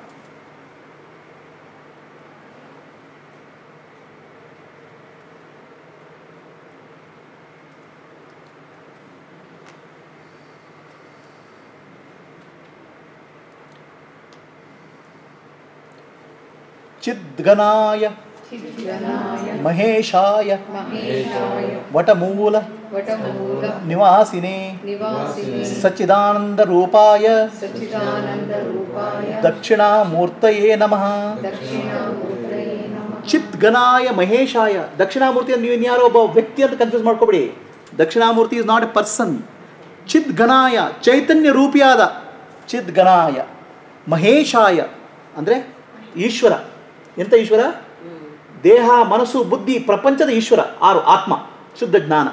S1: ಚಿದ್ಗನಾಯ
S2: ಚಿದ್ಗನಾಯ
S1: ಮಹೇಶಾಯ
S2: ಮಹೇಶಾಯ
S1: ವಟಮೂಲ
S2: ವಟಮೂಲ
S1: ನಿವಾಸಿನೇ
S2: ನಿವಾಸಿನಿ
S1: ಸಚ್ಚಿದಾನಂದ ರೂಪಾಯ
S2: ಸಚ್ಚಿದಾನಂದ ರೂಪಾಯ
S1: ದಕ್ಷಿಣಾಮೂರ್ತಯೇ ನಮಃ
S2: ದಕ್ಷಿಣಾಮೂರ್ತಯೇ ನಮಃ
S1: ಚಿದ್ಗನಾಯ ಮಹೇಶಾಯ ದಕ್ಷಿಣಾಮೂರ್ತಿ ನೀವು ಇನ್ಯಾರೋ ಒಬ್ಬ ವ್ಯಕ್ತಿ ಅಂತ ಕನ್ಫ್ಯೂಸ್ ಮಾಡ್ಕೊಬೇಡಿ Dakshinamurthy is not a person ಚಿದ್ಗನಾಯ ಚೈತನ್ಯ ರೂಪಿಯಾದ ಚಿದ್ಗನಾಯ ಮಹೇಶಾಯ ಅಂದರೆ ಈಶ್ವರ ಎಂಥ ಈಶ್ವರ ದೇಹ ಮನಸ್ಸು ಬುದ್ಧಿ ಪ್ರಪಂಚದ ಈಶ್ವರ ಆರು ಆತ್ಮ ಶುದ್ಧ ಜ್ಞಾನ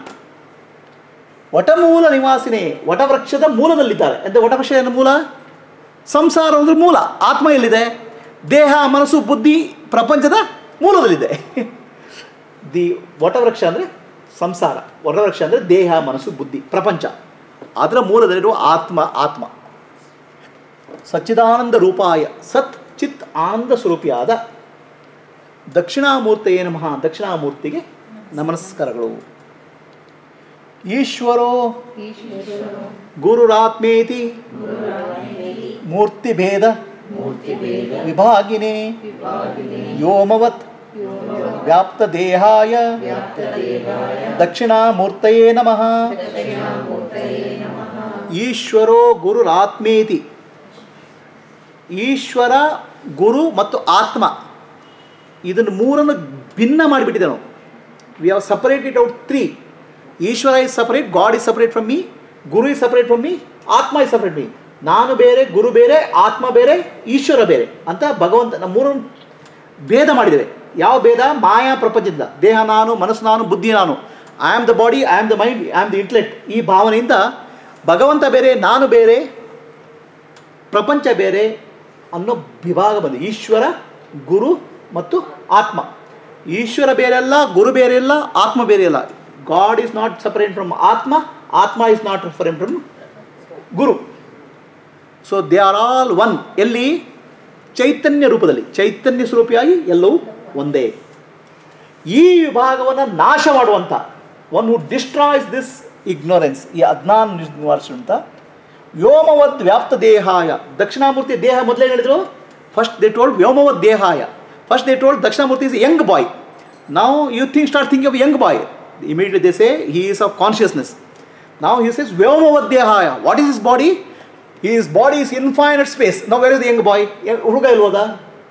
S1: ವಟಮೂಲ ನಿವಾಸಿನೇ ವಟವೃಕ್ಷದ ಮೂಲದಲ್ಲಿದ್ದಾರೆ ಎಂತ ವಟವೃಕ್ಷ ಏನು ಮೂಲ ಸಂಸಾರ ಅಂದ್ರೆ ಮೂಲ ಆತ್ಮ ಎಲ್ಲಿದೆ ದೇಹ ಮನಸ್ಸು ಬುದ್ಧಿ ಪ್ರಪಂಚದ ಮೂಲದಲ್ಲಿದೆ ದಿ ವಟವೃಕ್ಷ ಅಂದರೆ ಸಂಸಾರ ವಟವೃಕ್ಷ ಅಂದರೆ ದೇಹ ಮನಸ್ಸು ಬುದ್ಧಿ ಪ್ರಪಂಚ ಅದರ ಮೂಲದಲ್ಲಿರುವ ಆತ್ಮ ಆತ್ಮ ಸಚ್ಚಿದಾನಂದ ರೂಪಾಯ ಸತ್ ಚಿತ್ ಆನಂದ ಸ್ವರೂಪಿಯಾದ ದಕ್ಷಿಣಾಮೂರ್ತಿಯೇ ನಮಃ ದಕ್ಷಿಣಾಮೂರ್ತಿಗೆ ನಮಸ್ಕಾರಗಳು ಈಶ್ವರೋ
S2: ಈಶ್ವರೋ
S1: ಗುರುರಾತ್ಮೇತಿ ಮೂರ್ತಿಭೇದ
S2: ಮೂರ್ತಿಭೇದ
S1: ವಿಭಾಗಿನೇ
S2: ವಿಭಾಗಿನಿ
S1: ವ್ಯೋಮವತ್ ವ್ಯಾಪ್ತದೇಹಾಯ
S2: ವ್ಯಾಪ್ತದೇವಾಯ
S1: ದಕ್ಷಿಣಾಮೂರ್ತಯೇ ನಮಃ
S2: ದಕ್ಷಿಣಾಮೂರ್ತಯೇ ನಮಃ
S1: ಈಶ್ವರೋ ಗುರುರಾತ್ಮೇತಿ ಈಶ್ವರ ಗುರು ಮತ್ತು ಆತ್ಮ ಇದನ್ನು ಮೂರನ್ನು ಭಿನ್ನ ಮಾಡಿಬಿಟ್ಟಿದೆ ನಾವು we have separated out three Ishwara is separate God is separate from me guru is separate from me atma is separate me ನಾನು ಬೇರೆ ಗುರು ಬೇರೆ ಆತ್ಮ ಬೇರೆ ಈಶ್ವರ ಬೇರೆ ಅಂತ ಭಗವಂತ ನಮ್ಮ ಮೂರನ್ನು ಭೇದ ಮಾಡಿದ್ದೇವೆ ಯಾವ ಭೇದ ಮಾಯಾ ಪ್ರಪಂಚದಿಂದ ದೇಹ ನಾನು ಮನಸ್ಸು ನಾನು ಬುದ್ಧಿ ನಾನು I am the body I am the mind I am the intellect ಈ ಭಾವನೆಯಿಂದ ಭಗವಂತ ಬೇರೆ ನಾನು ಬೇರೆ ಪ್ರಪಂಚ ಬೇರೆ ಅನ್ನೋ ವಿಭಾಗ ಬಂದು ಈಶ್ವರ ಗುರು ಮತ್ತು ಆತ್ಮ ಈಶ್ವರ ಬೇರೆಲ್ಲ ಗುರು ಬೇರೆ ಇಲ್ಲ ಆತ್ಮ ಬೇರೆ ಇಲ್ಲ God is not separate from atma atma is not separate from guru so they are all one ಎಲ್ಲಿ ಚೈತನ್ಯ ರೂಪದಲ್ಲಿ ಚೈತನ್ಯ ಸ್ವರೂಪಿಯಾಗಿ ಎಲ್ಲವೂ ಒಂದೇ ಈ ವಿಭಾಗವನ್ನು ನಾಶ ಮಾಡುವಂಥ ಒನ್ ಹು ಡಿಸ್ಟ್ರಾಯ್ಸ್ ದಿಸ್ ಇಗ್ನೋರೆನ್ಸ್ ಈ ಅಜ್ಞಾನ ನಿವಾರಿಸುವಂಥ ವ್ಯೋಮವದ್ ವ್ಯಾಪ್ತ ದೇಹಾಯ ದಕ್ಷಿಣಾಮೂರ್ತಿ ದೇಹ ಮೊದಲೇ ಹೇಳಿದ್ರು ಫಸ್ಟ್ ದೇ ಟೋಲ್ಡ್ ವ್ಯೋಮವದ್ ದೇಹಾಯ first they told Dakshinamurthy is young boy ನಾವು you think start think of young boy immediately they say he is of consciousness ನಾವು ಹಿ ಸೇಸ್ ವ್ಯೋಮವದ್ ದೇಹಾಯ what is is body his body is infinite space ನಾವು where is young boy ಹುಡುಗ ಇಲ್ಬೋದಾ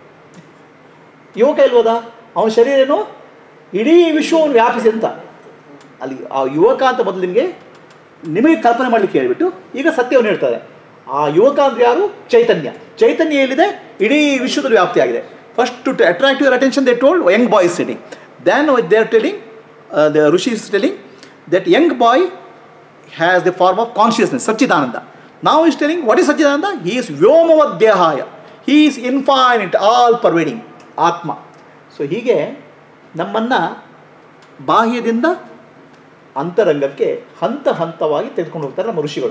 S1: ಯುವಕ ಇಲ್ಬೋದಾ ಅವನ ಶರೀರ ಏನು ಇಡೀ ವಿಶ್ವವನ್ನು ವ್ಯಾಪಿಸಿ ಅಂತ ಅಲ್ಲಿ ಆ ಯುವಕ ಅಂತ ಮೊದಲು ನಿಮಗೆ ನಿಮಗೆ ಕಲ್ಪನೆ ಮಾಡಲಿಕ್ಕೆ ಹೇಳ್ಬಿಟ್ಟು ಈಗ ಸತ್ಯವನ್ನು ಹೇಳ್ತಾರೆ ಆ ಯುವಕ ಅಂದ್ರೆ ಯಾರು ಚೈತನ್ಯ ಚೈತನ್ಯ ಎಲ್ಲಿದೆ ಇಡೀ ವಿಶ್ವದಲ್ಲಿ ವ್ಯಾಪ್ತಿಯಾಗಿದೆ first to attract your attention they told young boy is telling then they are telling the rishi is telling that young boy has the form of consciousness Sachchidananda ನಾವು is telling what is Sachchidananda he is ವ್ಯೋಮವದ್ದೇಹಾಯ he is infinite all pervading atma so ಹೀಗೆ ನಮ್ಮನ್ನು ಬಾಹ್ಯದಿಂದ ಅಂತರಂಗಕ್ಕೆ ಹಂತ ಹಂತವಾಗಿ ತೆಗೆದುಕೊಂಡು ಹೋಗ್ತಾರೆ ನಮ್ಮ ಋಷಿಗಳು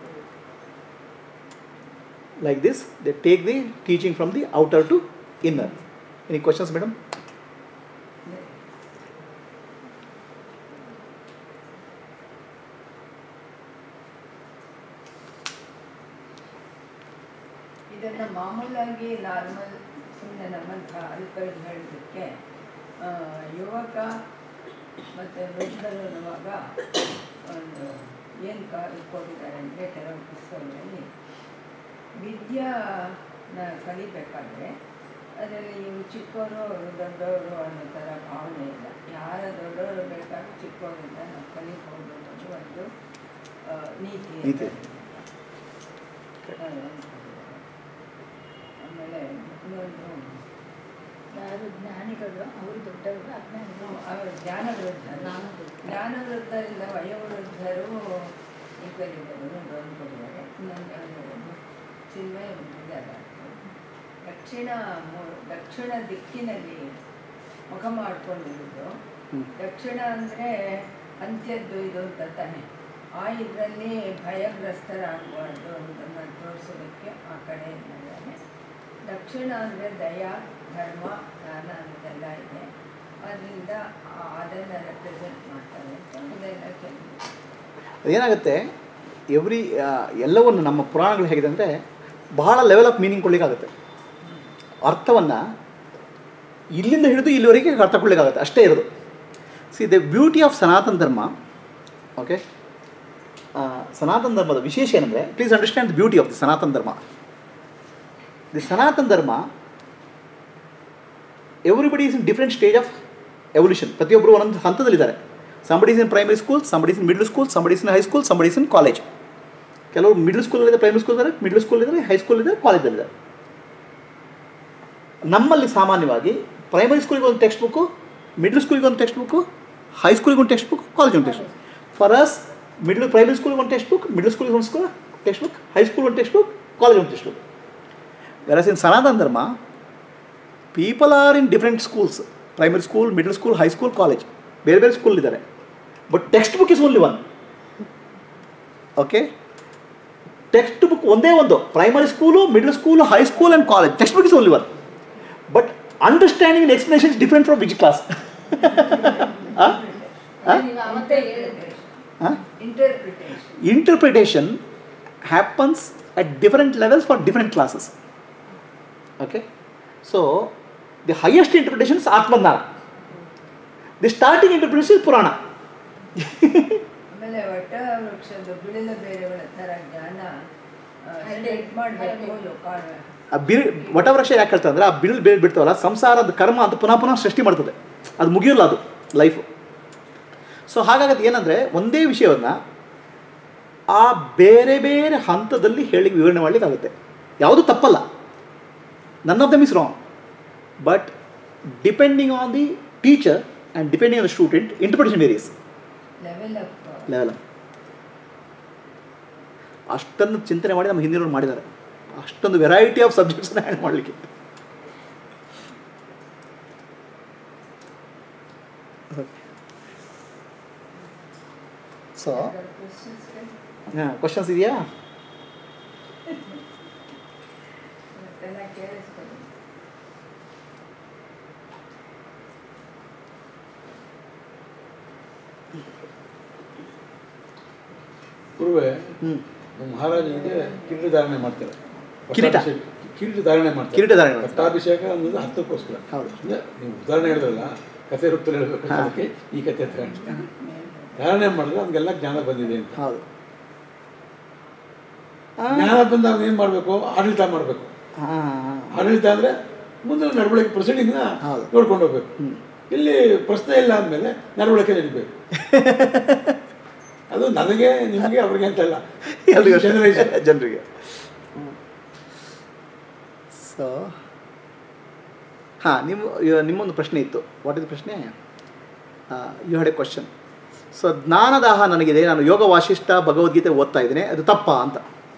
S1: like this they take the teaching from the outer to inner any questions madam
S3: ಇದನ್ನು ಮಾಮೂಲಾಗಿ ನಾರ್ಮಲ್ ಸುಮ್ಮನೆ ನಮ್ಮಂಥ ಅಲ್ಪರಿಗೆ ಹೇಳೋದಕ್ಕೆ ಆ, ಯುವಕ ಮತ್ತು ವೃದ್ಧರು ಅನ್ನುವಾಗ ಒಂದು ಏನು ಕಾ ಕೊಟ್ಟಿದ್ದಾರೆ ಅಂದರೆ ಕೆಲವು ಪುಸ್ತಕಗಳಲ್ಲಿ ವಿದ್ಯಾನ ಕಲಿಬೇಕಾದ್ರೆ ಅದರಲ್ಲಿ ಇವು ಚಿಕ್ಕವರು ಅವರು ದೊಡ್ಡವರು ಅನ್ನೋ ಥರ ಭಾವನೆ ಇಲ್ಲ ಯಾರ ದೊಡ್ಡವರು ಬೇಕಾದ್ರೂ ಚಿಕ್ಕವರಿಂದ ನಾವು ಕಲಿಬಹುದು ಅನ್ನೋದು ಒಂದು ಆ, ನೀತಿ
S1: ನೀತಿ.
S3: ಆ, ಆಮೇಲೆ ಇನ್ನೊಂದು
S2: ಯಾರು ಜ್ಞಾನಿಗಳು ಅವರು ದೊಡ್ಡವರು ಅಜ್ಞಾನಿಗಳು
S3: ಅವರು ಜ್ಞಾನವೃದ್ಧರು
S2: ಜ್ಞಾನವೃದ್ಧರು.
S3: ಜ್ಞಾನವೃದ್ಧರಿಂದ ವಯೋವೃದ್ಧರು ಇಬ್ಬರಿಬ್ಬರು ಒಂದು ಕೊಟ್ಟಿದ್ದಾರೆ ಇನ್ನೊಂದು ಯಾವ್ದು ಚಿನ್ಮಯ ಇದ್ದಾರೆ ದಕ್ಷಿಣ ಮೂ- ದಕ್ಷಿಣ ದಿಕ್ಕಿನಲ್ಲಿ ಮುಖ ಮಾಡ್ಕೊಂಡಿರೋದು
S1: ಹ್ಮ್.
S3: ದಕ್ಷಿಣ ಅಂದರೆ ಅಂತ್ಯದ್ದು ಇದು ಅಂತ ತಾನೆ ಆ ಇದರಲ್ಲಿ ಭಯಗ್ರಸ್ತರಾಗಬಾರ್ದು ಅಂತನ್ನ ತೋರಿಸೋದಕ್ಕೆ ಆ ಕಡೆ ಇದ್ದಾರೆ ದಕ್ಷಿಣ ಅಂದರೆ ದಯ ಧರ್ಮ ದಾನ ಅನ್ನೋದೆಲ್ಲ ಇದೆ ಅದರಿಂದ ಅದನ್ನು ರೆಪ್ರೆಸೆಂಟ್ ಮಾಡ್ತಾರೆ ಅಂತ ಅದೆಲ್ಲ ಕೆಲವು
S1: ಅದೇನಾಗುತ್ತೆ ಎವ್ರಿ ಎಲ್ಲವನ್ನು ನಮ್ಮ ಪುರಾಣಗಳು ಹೇಗಿದೆ ಅಂದರೆ ಬಹಳ ಲೆವೆಲ್ ಆಫ್ ಮೀನಿಂಗ್ ಕೊಡ್ಲಿಕ್ಕಾಗುತ್ತೆ ಅರ್ಥವನ್ನು ಇಲ್ಲಿಂದ ಹಿಡಿದು ಇಲ್ಲಿವರೆಗೆ ಅರ್ಥ ಕೊಡ್ಲಿಕ್ಕಾಗುತ್ತೆ ಅಷ್ಟೇ ಇರೋದು ಸಿ ದ ಬ್ಯೂಟಿ ಆಫ್ ಸನಾತನ ಧರ್ಮ ಓಕೆ ಸನಾತನ ಧರ್ಮದ ವಿಶೇಷ ಏನಂದರೆ please understand the beauty of the Sanatana Dharma the Sanatana Dharma everybody is in different stage of evolution ಪ್ರತಿಯೊಬ್ಬರು ಒಂದೊಂದು ಹಂತದಲ್ಲಿದ್ದಾರೆ somebody's in primary school somebody's in middle school somebody's in high school somebody's in college ಕೆಲವರು ಮಿಡ್ಲ್ ಸ್ಕೂಲಲ್ಲಿದೆ ಪ್ರೈಮರಿ ಸ್ಕೂಲ್ ಇದ್ದಾರೆ middle school ಇದ್ದಾರೆ high school ಇದೆ ಕಾಲೇಜಲ್ಲಿದೆ ನಮ್ಮಲ್ಲಿ ಸಾಮಾನ್ಯವಾಗಿ ಪ್ರೈಮರಿ ಸ್ಕೂಲಿಗೆ ಒಂದು ಟೆಕ್ಸ್ಟ್ ಬುಕ್ಕು ಮಿಡ್ಲ್ ಸ್ಕೂಲಿಗೆ ಒಂದು ಟೆಕ್ಸ್ಟ್ ಬುಕ್ಕು ಹೈಸ್ಕೂಲಿಗೆ ಒಂದು ಟೆಕ್ಸ್ಟ್ ಬುಕ್ ಕಾಲೇಜ್ ಒಂದು text book for us middle primary ಸ್ಕೂಲಿಗೆ ಒಂದು ಟೆಕ್ಸ್ಟ್ ಬುಕ್ ಮಿಡ್ಲ್ ಸ್ಕೂಲಿಗೆ ಒಂದು ಸ್ಕೂಲ್ ಟೆಕ್ಸ್ಟ್ ಬುಕ್ ಹೈಸ್ಕೂಲ್ ಒಂದು ಟೆಕ್ಸ್ಟ್ ಬುಕ್ ಕಾಲೇಜ್ ಒಂದು text book versus in Sanatana Dharma people are in different schools primary school middle school high school college ಬೇರೆ ಬೇರೆ school ಇದ್ದಾರೆ but text book is only one okay text book ಒಂದೇ ಒಂದು primary school middle school high school and college text book is only one but understanding and explanation is different from which class
S2: ನೀವು ಅವತ್ತೇ ಹೇಳಿದ್ರಿ
S3: interpretation
S1: interpretation happens at different levels for different classes. Okay? So, the highest interpretation is Atmanara. The starting interpretation is Purana.
S3: ಆಮೇಲೆ ವಟ ವೃಕ್ಷದ ಬಿಳಿಲ ಬೇರೆಗಳ ಥರ ಜ್ಞಾನ state ಮಾಡಬೇಕು ಲೋಕಾಣ
S1: ಆ ಬಿಲ್ ವಟವೃಕ್ಷ ಯಾಕೆ ಹೇಳ್ತಾರೆ ಅಂದರೆ ಆ ಬಿಲ್ ಬೇರೆ ಬಿಡ್ತಾವಲ್ಲ ಸಂಸಾರದ ಕರ್ಮ ಅಂತ ಪುನಃ ಪುನಃ ಸೃಷ್ಟಿ ಮಾಡ್ತದೆ ಅದು ಮುಗಿಯೋಲ್ಲ ಅದು ಲೈಫು ಸೊ ಹಾಗಾಗತ್ತೆ ಏನಂದರೆ ಒಂದೇ ವಿಷಯವನ್ನು ಆ ಬೇರೆ ಬೇರೆ ಹಂತದಲ್ಲಿ ಹೇಳಿ ವಿವರಣೆ ಮಾಡಲಿಕ್ಕಾಗುತ್ತೆ ಯಾವುದು ತಪ್ಪಲ್ಲ none of them is wrong but depending on the teacher and depending on the student interpretation various
S3: level of
S1: level ಅಷ್ಟೊಂದು ಚಿಂತನೆ ಮಾಡಿ ನಮ್ಮ ಹಿಂದಿನವ್ರು ಮಾಡಿದ್ದಾರೆ ಅಷ್ಟೊಂದು ವೆರೈಟಿ ಆಫ್ ಸಬ್ಜೆಕ್ಟ್ಸ್ನ ಆ್ಯಡ್ ಮಾಡಲಿಕ್ಕೆ ಸೊ ಕ್ವಶನ್ಸ್ ಇದೆಯಾ
S3: ಮತ್ತೆಲ್ಲ ಕೇಳಿಸ್ಕೊಳ್ಳಿ
S4: ಗುರುವೆ
S1: ಹ್ಞೂ
S4: ನಮ್ಮ ಮಹಾರಾಜನಿಗೆ ಕಿರೀಟ ಧಾರಣೆ ಮಾಡ್ತಾರೆ
S1: ಕಿರೀಟ?
S4: ಪಟ್ಟಾಭಿಷೇಕ- ಕಿರೀಟ ಧಾರಣೆ ಮಾಡ್ತಾರೆ
S1: ಕಿರೀಟ ಧಾರಣೆ ಮಾಡ್ತಾರೆ.
S4: ಪಟ್ಟಾಭಿಷೇಕ ಅನ್ನೋದು ಹತ್ತಕ್ಕೋಸ್ಕರ
S1: ಹೌದು.
S4: ಅಂದ್ರೆ ನೀವು ಉದಾಹರಣೆ ಹೇಳಿದ್ರಲ್ಲ ಕತೆ ರೂಪದಲ್ಲಿ ಹೇಳಬೇಕು
S1: ಹಾ.
S4: ಅದಕ್ಕೆ ಈ ಕತೆ ಹತ್ರ ಧಾರಣೆ ಮಾಡಿದ್ರೆ ನಮಗೆಲ್ಲ ಜ್ಞಾನ ಬಂದಿದೆ ಅಂತ
S1: ಹೌದು
S4: ಜ್ಞಾನ ಬಂದಾಗ ಏನು ಮಾಡಬೇಕು ಆಡಳಿತ ಮಾಡಬೇಕು
S1: ಹಾಂ
S4: ಆಡಳಿತ ಅಂದರೆ ಮುಂದಿನ ನಡವಳಿಕೆ ಪ್ರೊಸೀಡಿಂಗ್ನ
S1: ಹೌದು.
S4: ನೋಡ್ಕೊಂಡು ಹೋಗ್ಬೇಕು
S1: ಹ್ಮ್.
S4: ಇಲ್ಲಿ ಪ್ರಶ್ನೆ ಇಲ್ಲ ಅಂದಮೇಲೆ ನಡವಳಿಕೆ ನಡಿಬೇಕು ಅದು ನನಗೆ ನಿಮಗೆ ಅವ್ರಿಗೆ ಅಂತಲ್ಲ
S1: ಎಲ್ರಿಗೂ
S4: ಜನರೈಸ್
S1: ಜನರಿಗೆ ಸೊ ಹಾಂ ನಿಮ್ಮ ಇವ- ನಿಮ್ಮೊಂದು ಪ್ರಶ್ನೆ ಇತ್ತು ವಾಟ್ ಇಸ್ ಪ್ರಶ್ನೆ you had a question so ಜ್ಞಾನದಾಹ ನನಗಿದೆ ನಾನು ಯೋಗ ವಾಸಿಷ್ಠ ಭಗವದ್ಗೀತೆ ಓದ್ತಾ ಇದ್ದೇನೆ ಅದು ತಪ್ಪಾ ಅಂತ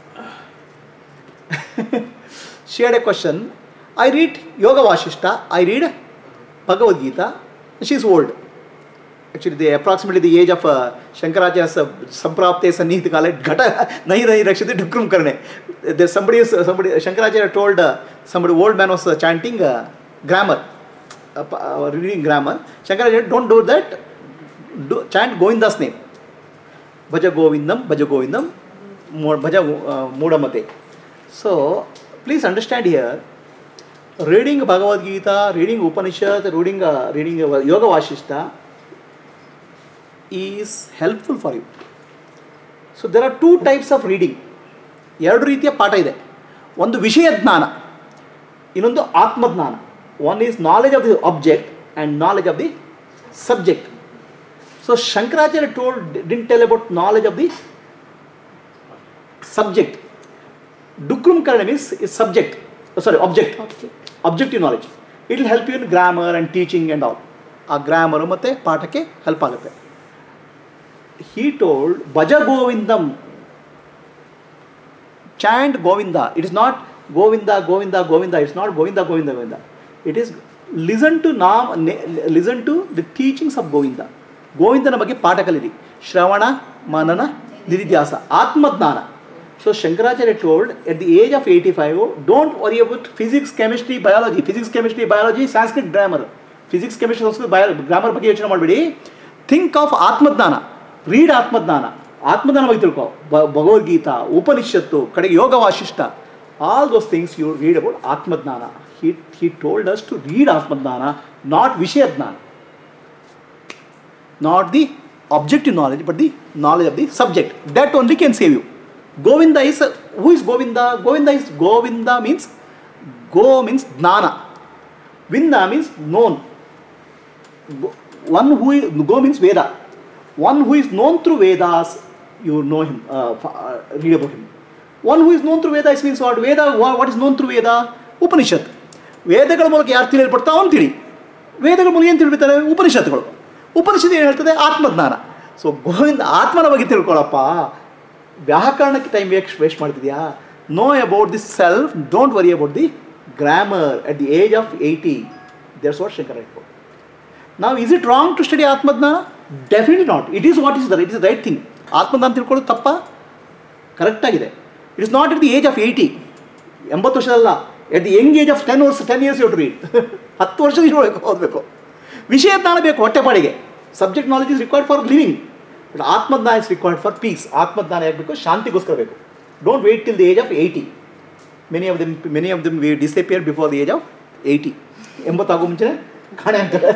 S1: she had a question I read Yoga Vasishtha I read Bhagavad Gita she is old actually the approximately the age of Shankaracharya ಸ ಸಂಪ್ರಾಪ್ತೆ ಸನ್ನಿಹಿತ ಕಾಲ ಘಟ ನೈ ನೈ ರಕ್ಷತೆ ಡುಕ್ರಮ್ ಕರ್ಣೆ the somebody somebody Shankaracharya told somebody old man was chanting grammar reading grammar Shankaracharya don't do that do chant Govinda's name ಭಜ ಗೋವಿಂದಂ ಭಜ ಗೋವಿಂದಂ ಮೂ ಭಜ ಆ, ಮೂಢಮತೆ so please understand here reading Bhagavad Gita, reading Upanishad, reading, uh, reading uh, Yoga Vashishta is helpful for you. So there are two types of reading ಎರಡು ರೀತಿಯ ಪಾಠ ಇದೆ ಒಂದು ವಿಷಯ ಜ್ಞಾನ ಇನ್ನೊಂದು ಆತ್ಮಜ್ಞಾನ one is knowledge of the object and knowledge of the subject so Shankaracharya told didn't tell about knowledge of the subject ಡುಕ್ರುಮ್ ಕರ್ಣ means is subject sorry object objective knowledge it will help you in grammar and teaching and all ಆ grammar ಮತ್ತು ಪಾಠಕ್ಕೆ help ಆಗುತ್ತೆ he told Bhaja Govindam. Chant Govinda. It is not Govinda, Govinda, Govinda. It's not Govinda, Govinda, Govinda. It is listen to Nam, ne- listen to the teachings of Govinda. ಗೋವಿಂದನ ಬಗ್ಗೆ ಪಾಠ ಕಲಿರಿ ಶ್ರವಣ ಮನನ ನಿಧಿಧ್ಯಾಸ ಆತ್ಮಜ್ಞಾನ so Shankaracharya told at the age of eighty five don't worry about physics chemistry biology physics chemistry biology Sanskrit grammar physics chemistry ಸಂಸ್ಕೃತ ಬಯ grammar ಬಗ್ಗೆ ಯೋಚನೆ ಮಾಡಬೇಡಿ ಥಿಂಕ್ ಆಫ್ ಆತ್ಮಜ್ಞಾನ ರೀಡ್ ಆತ್ಮಜ್ಞಾನ ಆತ್ಮಜ್ಞಾನ ಬಗ್ಗೆ ತಿಳ್ಕೊ ಬ ಭಗವದ್ಗೀತಾ ಉಪನಿಷತ್ತು ಕಡೆಗೆ Yoga Vasishtha all those things you read about atmajnana he he told us to read atmajnana not vishaya jnana not the objective knowledge but the knowledge of the subject that only can save you govinda is who is govinda govinda is govinda means go means jnana vinda means known Go- one who is, go means veda one who is known through vedas you know him uh, f- uh, read about him one who is known through vedas means what veda wha- what is known through veda Upanishad ವೇದಗಳ ಮೂಲಕ ಯಾರು ತಿಳಿಯಲ್ಪಡ್ತಾ ಅವನು ತಿಳಿ ವೇದಗಳ ಮೂಲಕ ಏನು ತಿಳಿಬಿಡ್ತಾರೆ ಉಪನಿಷತ್ತುಗಳು ಉಪನಿಷತ್ ಏನು ಹೇಳ್ತದೆ ಆತ್ಮಜ್ಞಾನ ಸೊ ಗೋವಿಂದ ಆತ್ಮನ ಬಗ್ಗೆ ತಿಳ್ಕೊಳಪ್ಪ ವ್ಯಾಕರಣಕ್ಕೆ ಟೈಮ್ ವೇಸ್ಟ್ ವೇಸ್ಟ್ ಮಾಡ್ತಿದ್ಯಾ know about this self don't worry about the grammar at the age of eighty there's what Shankar ಇಟ್ಕೋ ನಾವು is it wrong to study atmajnana definitely not it is what is the it is right thing atmajnana ತಿಳ್ಕೊಳ್ಳೋದು ತಪ್ಪ ಕರೆಕ್ಟಾಗಿದೆ it is not it the age of eighty ಎಂಬತ್ತು ವರ್ಷದಲ್ಲ at the young age of ten ವರ್ಷ ten years you to read ಹತ್ತು ವರ್ಷದ ಒಳಗೆ ಓದಬೇಕು ವಿಷಯ ಜ್ಞಾನ ಬೇಕು ಹೊಟ್ಟೆಪಾಡಿಗೆ subject knowledge is required for living but atmajnana is required for peace ಆತ್ಮಜ್ಞಾನ ಆಗಬೇಕು ಶಾಂತಿಗೋಸ್ಕರ ಬೇಕು don't wait till the age of eighty many of them many of them we disappear before the age of eighty ಎಂಬತ್ತಾಗೋ ಮುಂಚೆ ಕಾಣೆ ಅಂತಾರೆ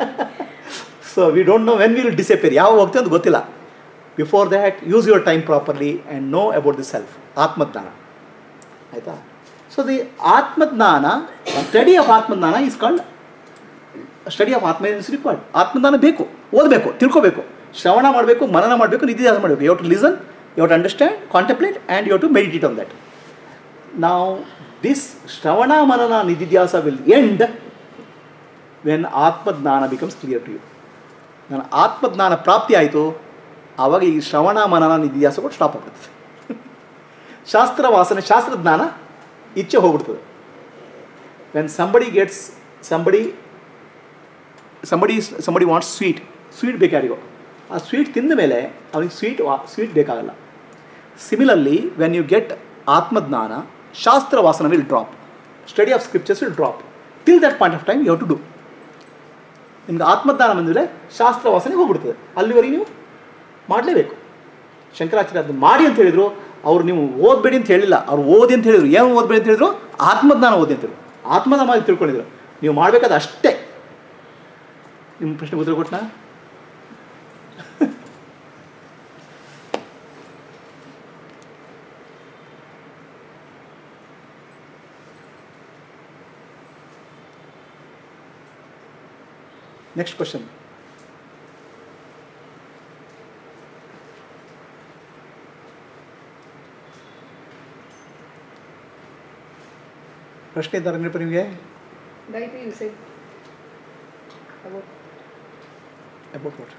S1: so we don't know when will disappear ಯಾವ ಹೋಗ್ತೀವಿ ಅಂತ ಗೊತ್ತಿಲ್ಲ before that use your time properly and know about the self ಆತ್ಮಜ್ಞಾನ ಆಯಿತಾ so the atmajnana study of atmajnana is called study of atma is required ಆತ್ಮಜ್ಞಾನ ಬೇಕು ಓದಬೇಕು ತಿಳ್ಕೋಬೇಕು ಶ್ರವಣ ಮಾಡಬೇಕು ಮನನ ಮಾಡಬೇಕು ನಿಧಿಧ್ಯಾಸ ಮಾಡಬೇಕು you to listen you to understand contemplate and you to meditate on that ನಾವು ದಿಸ್ ಶ್ರವಣ ಮನನ nididhyasa will end when atmajnana becomes clear to you ನನ್ನ ಆತ್ಮಜ್ಞಾನ ಪ್ರಾಪ್ತಿ ಆಯಿತು ಆವಾಗ ಈ ಶ್ರವಣ ಮನನ ನಿಧಿಧ್ಯಾಸ ಕೂಡ ಸ್ಟಾಪ್ ಆಗ್ಬಿಡ್ತದೆ ಶಾಸ್ತ್ರ ವಾಸನೆ ಶಾಸ್ತ್ರಜ್ಞಾನ ಇಚ್ಛೆ ಹೋಗ್ಬಿಡ್ತದೆ when somebody gets somebody somebody somebody wants sweet sweet ಬೇಕಾರಿಗೋ ಆ ಸ್ವೀಟ್ ತಿಂದ ಮೇಲೆ ಅವನಿಗೆ ಸ್ವೀಟ್ ವಾ ಸ್ವೀಟ್ ಬೇಕಾಗಲ್ಲ similarly when you get atmajnana shastra vasana will drop study of scriptures will drop till that point of time you have to do ನಿಮ್ಗೆ ಆತ್ಮಜ್ಞಾನ ಬಂದರೆ ಶಾಸ್ತ್ರ ವಾಸನೆ ಹೋಗ್ಬಿಡ್ತದೆ ಅಲ್ಲಿವರೆಗೆ ನೀವು ಮಾಡಲೇಬೇಕು ಶಂಕರಾಚಾರ್ಯ ಅದನ್ನು ಮಾಡಿ ಅಂತ ಹೇಳಿದರು ಅವ್ರು ನೀವು ಓದಬೇಡಿ ಅಂತ ಹೇಳಿಲ್ಲ ಅವ್ರು ಓದಿ ಅಂತ ಹೇಳಿದ್ರು ಏನು ಓದಬೇಡಿ ಅಂತ ಹೇಳಿದ್ರು ಆತ್ಮಜ್ಞಾನ ಓದಿ ಅಂತ ಹೇಳಿದ್ರು ಆತ್ಮಜ್ಞಾನ ಮಾಡಿ ತಿಳ್ಕೊಂಡಿದ್ರು ನೀವು ಮಾಡಬೇಕಾದ ಅಷ್ಟೇ ನಿಮ್ಮ ಪ್ರಶ್ನೆ ಉತ್ತರ ಕೊಟ್ಟನಾ ನೆಕ್ಸ್ಟ್ ಕ್ವಶನ್ ಪ್ರಶ್ನೆ ಇದ್ದಾರೆ ನೆನಪು ನಿಮಗೆ
S2: Gayatri, you said about
S1: about what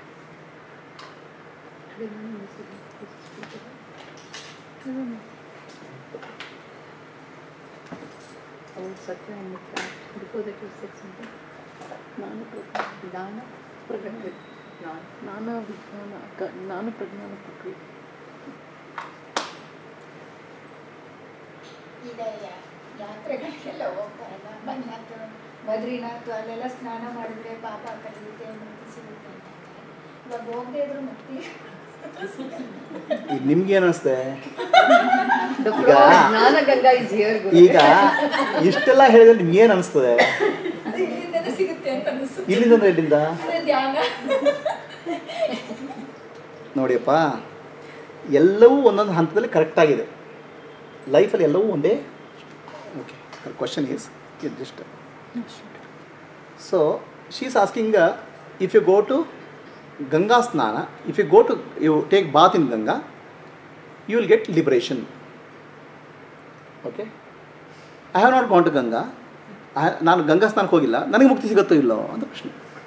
S2: today morning you said this speak about- I don't know. About Satya and Mitra. Before that you said something. ಜ್ಞಾನ ಪ್ರಜ್ಞಾನ ಜ್ಞಾನ ಪ್ರಜ್ಞೆ ಜ್ಞಾನ ವಿಜ್ಞಾನ ಕ- ಜ್ಞಾನ ಪ್ರಜ್ಞಾನ ಪ್ರಕ್ರಿಯೆ
S5: ಈಗ ಯಾ- ಯಾತ್ರೆಗಳಿಗೆಲ್ಲ ಹೋಗ್ತಾರಲ್ಲ ಬನ್ನಾಥ್ ಬದ್ರಿನಾಥ್ ಅಲ್ಲೆಲ್ಲ ಸ್ನಾನ ಮಾಡಿದ್ರೆ ಪಾಪ ಕಲಿಯುತ್ತೆ ಮುಕ್ತಿ ಸಿಗುತ್ತೆ ಅಂತ ಅಂತಾರೆ. ಇವಾಗ ಹೋಗದೆ ಇದ್ರು ಮುಕ್ತಿ
S1: ಈಗ ನಿಮ್ಗೆ ಏನು ಅನಿಸ್ತೆ
S2: The
S1: ಈಗ-
S2: flow of Jnana Ganga is here, Guru.
S1: ಈಗ ಇಷ್ಟೆಲ್ಲ ಹೇಳಿದ್ರೆ ನಿಮ್ಗೆ ಏನು ಅನಿಸ್ತದೆ
S5: ಅದು ಇಲ್ಲಿಂದನೇ ಸಿಗುತ್ತೆ ಅಂತ ಅನಿಸುತ್ತೆ
S1: ಇಲ್ಲಿಂದ ಅಂದ್ರೆ ಇಲ್ಲಿಂದ
S5: ಅದೇ ಧ್ಯಾನ
S1: ನೋಡಿಯಪ್ಪ ಎಲ್ಲವೂ ಒಂದೊಂದು ಹಂತದಲ್ಲಿ ಕರೆಕ್ಟಾಗಿದೆ ಲೈಫಲ್ಲಿ ಎಲ್ಲವೂ ಒಂದೇ okay question is it just so she's asking if you go to Ganga snana if you go to you take bath in Ganga you will get liberation okay I have not gone to Ganga I- ನಾನು ಗಂಗಾ ಸ್ನಾನಕ್ಕೆ ಹೋಗಿಲ್ಲ ನನಗೆ ಮುಕ್ತಿ ಸಿಗುತ್ತೋ ಇಲ್ಲೋ ಅಂತ ಪ್ರಶ್ನೆ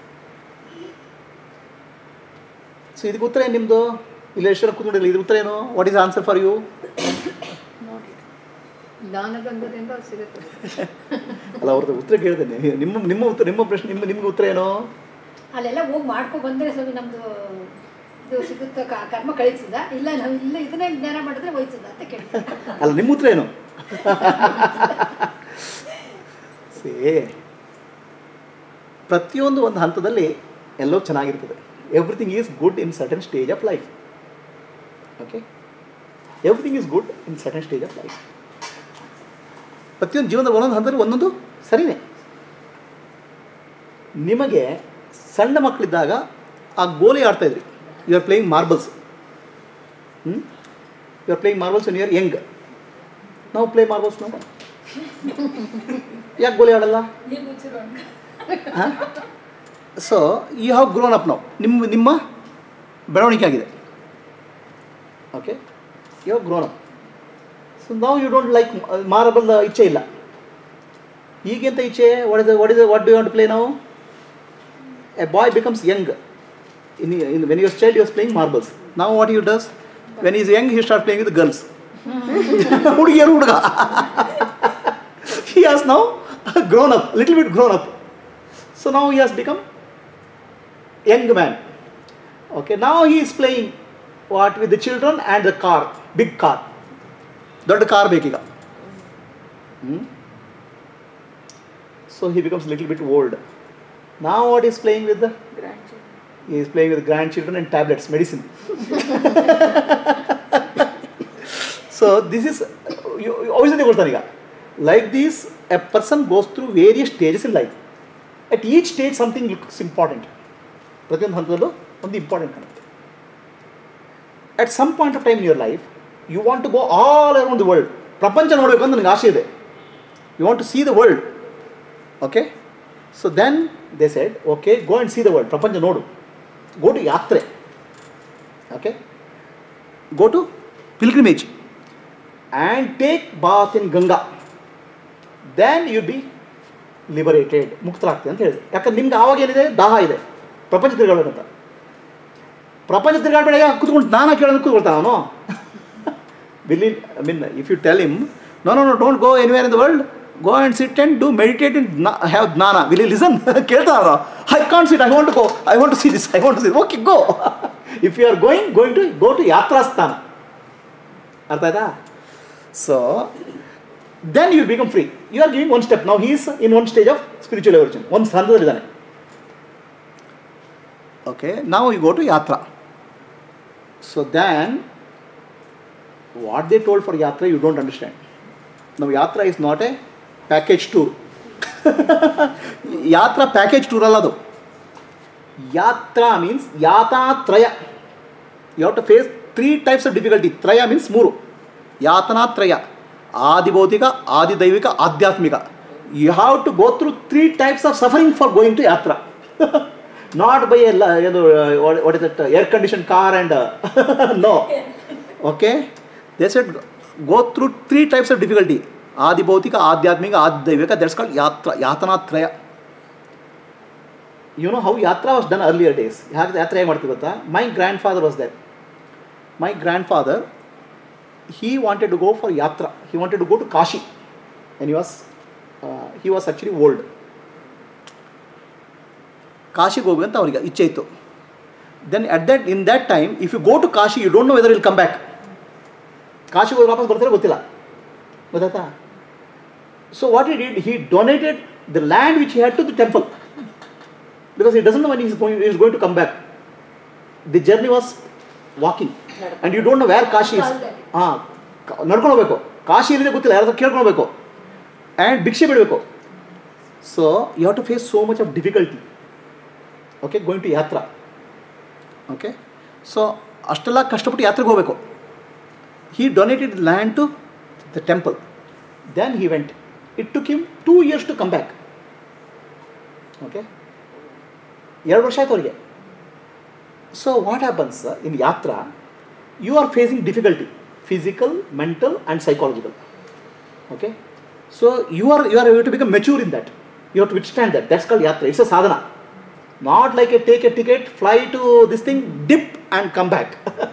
S1: so ಇದಕ್ಕೆ ಉತ್ತರ ಏನು ನಿಮ್ಮದು ಇಲ್ಲ ಎಷ್ಟು ಕೂತ್ಕೊಂಡಿಲ್ಲ ಇದ್ರ ಉತ್ತರ ಏನು what is answer for you
S2: ನೋಡಿ ಜ್ಞಾನಗಂಗದಿಂದ ಸಿಗುತ್ತೆ
S1: ಅಲ್ಲ ಅವ್ರದ್ದು ಉತ್ತರ ಕೇಳಿದೆ ನಿಮ್ಮ ನಿಮ್ಮ ಉತ್ತರ ನಿಮ್ಮ ಪ್ರಶ್ನೆ ನಿಮ್ಮ ನಿಮ್ಗೆ ಉತ್ತರ ಏನು
S5: ಅಲ್ಲೆಲ್ಲ ಹೋಗಿ ಮಾಡ್ಕೊ ಬಂದ್ರೆ ಸ್ವಾಮಿ ನಮ್ದು ಇದು ಸಿಗುತ್ತೆ ಕ- ಕರ್ಮ ಕಳಿಸಿದ ಇಲ್ಲ ನಾವು ಇಲ್ಲ ಇದನ್ನೇ ಜ್ಞಾನ ಮಾಡಿದ್ರೆ ಹೋಯ್ತದ ಅಂತ ಕೇಳ್ತಾರೆ
S1: ಅಲ್ಲ ನಿಮ್ಮ ಉತ್ತರ ಏನು ಸೇ ಪ್ರತಿಯೊಂದು ಒಂದು ಹಂತದಲ್ಲಿ ಎಲ್ಲವೂ ಚೆನ್ನಾಗಿರ್ತದೆ everything is good in certain stage of life okay everything is good in certain stage of life ಪ್ರತಿಯೊಂದು ಜೀವನದ ಒಂದೊಂದು ಹಂತದಲ್ಲಿ ಒಂದೊಂದು ಸರಿನೇ ನಿಮಗೆ ಸಣ್ಣ ಮಕ್ಕಳಿದ್ದಾಗ ಆ ಗೋಲಿ ಆಡ್ತಾಯಿದ್ರಿ ಯು ಆರ್ ಪ್ಲೇಯಿಂಗ್ ಮಾರ್ಬಲ್ಸ್ ಹ್ಞೂ you are playing marbles in your young ನಾವು ಪ್ಲೇ ಮಾರ್ಬಲ್ಸ್ ನಾವು ಯಾಕೆ ಗೋಲಿ ಆಡಲ್ಲ
S5: ನೀವು ಮುಚ್ಚಿರೋ
S1: so you have grown up ನಾವು ನಿಮ್ಮ ನಿಮ್ಮ ಬೆಳವಣಿಗೆ ಆಗಿದೆ okay you have grown up so ನಾವು ಯು ಡೋಂಟ್ ಲೈಕ್ ಮಾರಬಲ್ ಇಚ್ಛೆ ಇಲ್ಲ ಈಗೆಂತ ಇಚ್ಛೆ what is what is what do want play ನಾವು a boy becomes young in in when your child yours playing marbles ನಾವು what you does when is young he start playing with girls ಹುಡುಗಿಯರು ಹುಡುಗ he has now grown up, little bit grown up. So now he has become young man. Okay, now he is playing what with the children and the car, big car. ದೊಡ್ಡ car ಬೇಕೀಗ so he becomes little bit old ನಾವು what is playing with
S2: Grandchildren.
S1: he is playing with grandchildren and tablets, medicine. so this is you, you obviously ಗೊತ್ತಾನೆ ಈಗ like this a person goes through various stages in life at each stage something looks important ಪ್ರತಿಯೊಂದು ಹಂತದಲ್ಲೂ ಒಂದು important ಕಾಣುತ್ತೆ at some point of time in your life you want to go all around the world ಪ್ರಪಂಚ ನೋಡಬೇಕು ಅಂತ ನನಗೆ ಆಸೆ ಇದೆ you want to see the world okay so then they said okay go and see the world ಪ್ರಪಂಚ ನೋಡು go to ಯಾತ್ರೆ okay go to pilgrimage and take bath in Ganga then you be liberated ಮುಕ್ತರಾಗ್ತದೆ ಅಂತ ಹೇಳಿದೆ ಯಾಕಂದ್ರೆ ನಿಮ್ಗೆ ಆವಾಗ ಏನಿದೆ ದಾಹ ಇದೆ ಪ್ರಪಂಚ ತಿರುಗಾಡಬೇಕಂತ ಪ್ರಪಂಚ ತಿರುಗಾಡಬೇಡ ಕೂತ್ಕೊಂಡು ನಾನ ಕೇಳೋದು ಕೂತ್ಕೊಳ್ತಾನ ಅವನು will I mean if you tell him no no no don't go anywhere in the world go and sit and do meditate in have jnana will you listen ಕೇಳ್ತಾರ I can't sit I want go I want to see this I want to see okay go if you are going going to go to ಯಾತ್ರಾ ಸ್ಥಾನ ಅರ್ಥ ಆಯ್ತಾ so then you become free you are giving one step ನಾವು he's in one stage of spiritual ಎವರ್ಜನ್ ಒಂದು ಹಂತದಲ್ಲಿದ್ದಾನೆ okay ನಾವು you go to yatra so then what they told for yatra you don't understand ನಾವು yatra is not a package tour yatra package tour ಅಲ್ಲ ಅದು yatra means ಯಾತಾತ್ರಯ you have to face three types of difficulty ತ್ರಯ means ಮೂರು ಯಾತನಾತ್ರಯ ಆದಿಭೌತಿಕ ಆದಿದೈವಿಕ ಆಧ್ಯಾತ್ಮಿಕ you have to go through three types of suffering for going to ಯಾತ್ರಾ ನಾಟ್ ಬೈ ಎಲ್ಲ ಏನು what is that air condition car and no okay they set go through three types of difficulty ಆದಿಭೌತಿಕ ಆಧ್ಯಾತ್ಮಿಕ ಆದಿದೈವಿಕ that's called yatra ಯಾತನಾತ್ರಯ you know how yatra was done earlier days ಯಾಕೆ ಯಾತ್ರೆ ಹೇಗೆ ಮಾಡ್ತೀವಿ ಗೊತ್ತಾ my grandfather was that my grandfather he wanted to go for yatra. He wanted to go to Kashi, and he was uh, he was actually old. ಕಾಶಿಗೆ ಹೋಗುವಂತ ಅವ್ರಿಗೆ ಇಚ್ಛೆ ಇತ್ತು then at that in that time if you go to Kashi you don't know whether will come back ಕಾಶಿಗೆ ಹೋಗಿ ವಾಪಸ್ ಬರ್ತಾರೆ ಗೊತ್ತಿಲ್ಲ ಗೊತ್ತಾಯ್ತಾ so what it did he donated the land which he had to the temple because it doesn't no one is going is going to come back the journey was walking and you don't know where Kashi is. Ah, ನಡ್ಕೊಂಡು ಹೋಗ್ಬೇಕು ಕಾಶಿ ಎಲ್ಲಿದೆ ಗೊತ್ತಿಲ್ಲ ಯಾರಾದ್ರೂ ಕೇಳ್ಕೊಳ್ಬೇಕು and ಭಿಕ್ಷೆ ಬಿಡಬೇಕು so you have to face so much of difficulty okay going to yatra okay so ಅಷ್ಟೆಲ್ಲ ಕಷ್ಟಪಟ್ಟು ಯಾತ್ರೆಗೆ ಹೋಗಬೇಕು he donated land to the temple then he went it took him two years to come back okay ಎರಡು ವರ್ಷ ಆಯ್ತು ಅವರಿಗೆ so what happens in yatra you are facing difficulty physical mental and psychological okay so you are you are you to become mature in that you have to withstand that that's called yatra it's a ಸಾಧನ not like a take a ticket fly to this thing dip and come back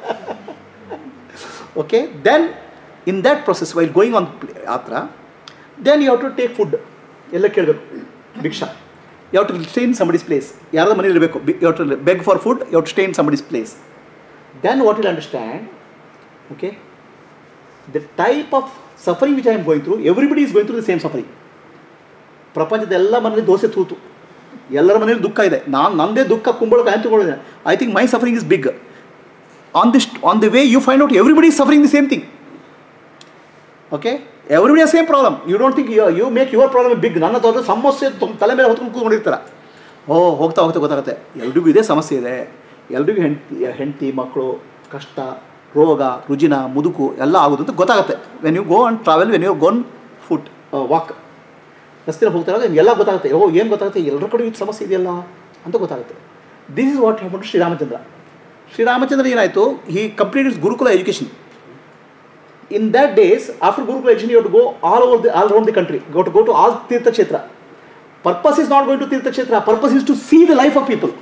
S1: okay then in that process while going on yatra then you have to take food ಎಲ್ಲ ಕೇಳಬೇಕು ಭಿಕ್ಷಾ you have to stay in somebody's place ಯಾರಾದ್ರೂ ಮನೇಲಿ ಇರಬೇಕು you have to beg for food you have to stay in somebody's place then what will understand okay the type of suffering which I am going through everybody is going through the same suffering ಪ್ರಪಂಚದ ಎಲ್ಲ ಮನೇಲಿ ದೋಸೆ ತೂತು ಎಲ್ಲರ ಮನೇಲಿ ದುಃಖ ಇದೆ ನಾನು ನನ್ನದೇ ದುಃಖ ಕುಂಬಳಕಾಯಿ ಅಂತ ತಗೊಂಡಿದ್ದೇನೆ I think my suffering is big on this on the way you find out everybody is suffering the same thing okay everybody are same problem you don't think you you make your problem big ನನ್ನ ದೊಡ್ಡ ಸಮಸ್ಯೆ ತುಂಬ ತಲೆ ಮೇಲೆ ಹೊತ್ಕೊಂಡು ಕೂತ್ಕೊಂಡಿರ್ತಾರೆ ಓ ಹೋಗ್ತಾ ಹೋಗ್ತಾ ಗೊತ್ತಾಗುತ್ತೆ ಎಲ್ರಿಗೂ ಇದೇ ಸಮಸ್ಯೆ ಇದೆ ಎಲ್ರಿಗೂ ಹೆಂಡತಿ ಹೆಂಡತಿ ಮಕ್ಕಳು ಕಷ್ಟ ರೋಗ ರುಜಿನ ಮುದುಕು ಎಲ್ಲ ಆಗೋದು ಅಂತ ಗೊತ್ತಾಗುತ್ತೆ when you go and travel when you go on foot walk ರಸ್ತೆ ಹೋಗ್ತಾ ಎಲ್ಲ ಗೊತ್ತಾಗುತ್ತೆ ಓ ಏನು ಗೊತ್ತಾಗುತ್ತೆ ಎಲ್ಲರ ಕಡೆ ಇದು ಸಮಸ್ಯೆ ಇದೆಯಲ್ಲ ಅಂತ ಗೊತ್ತಾಗುತ್ತೆ this is what happen to Shriramachandra Shriramachandra ಏನಾಯಿತು he complete his gurukula education in that days after gurukula education you have to go all over the all around the country go to go to all tirtha kshetra purpose is not going to tirtha kshetra purpose is to see the life of people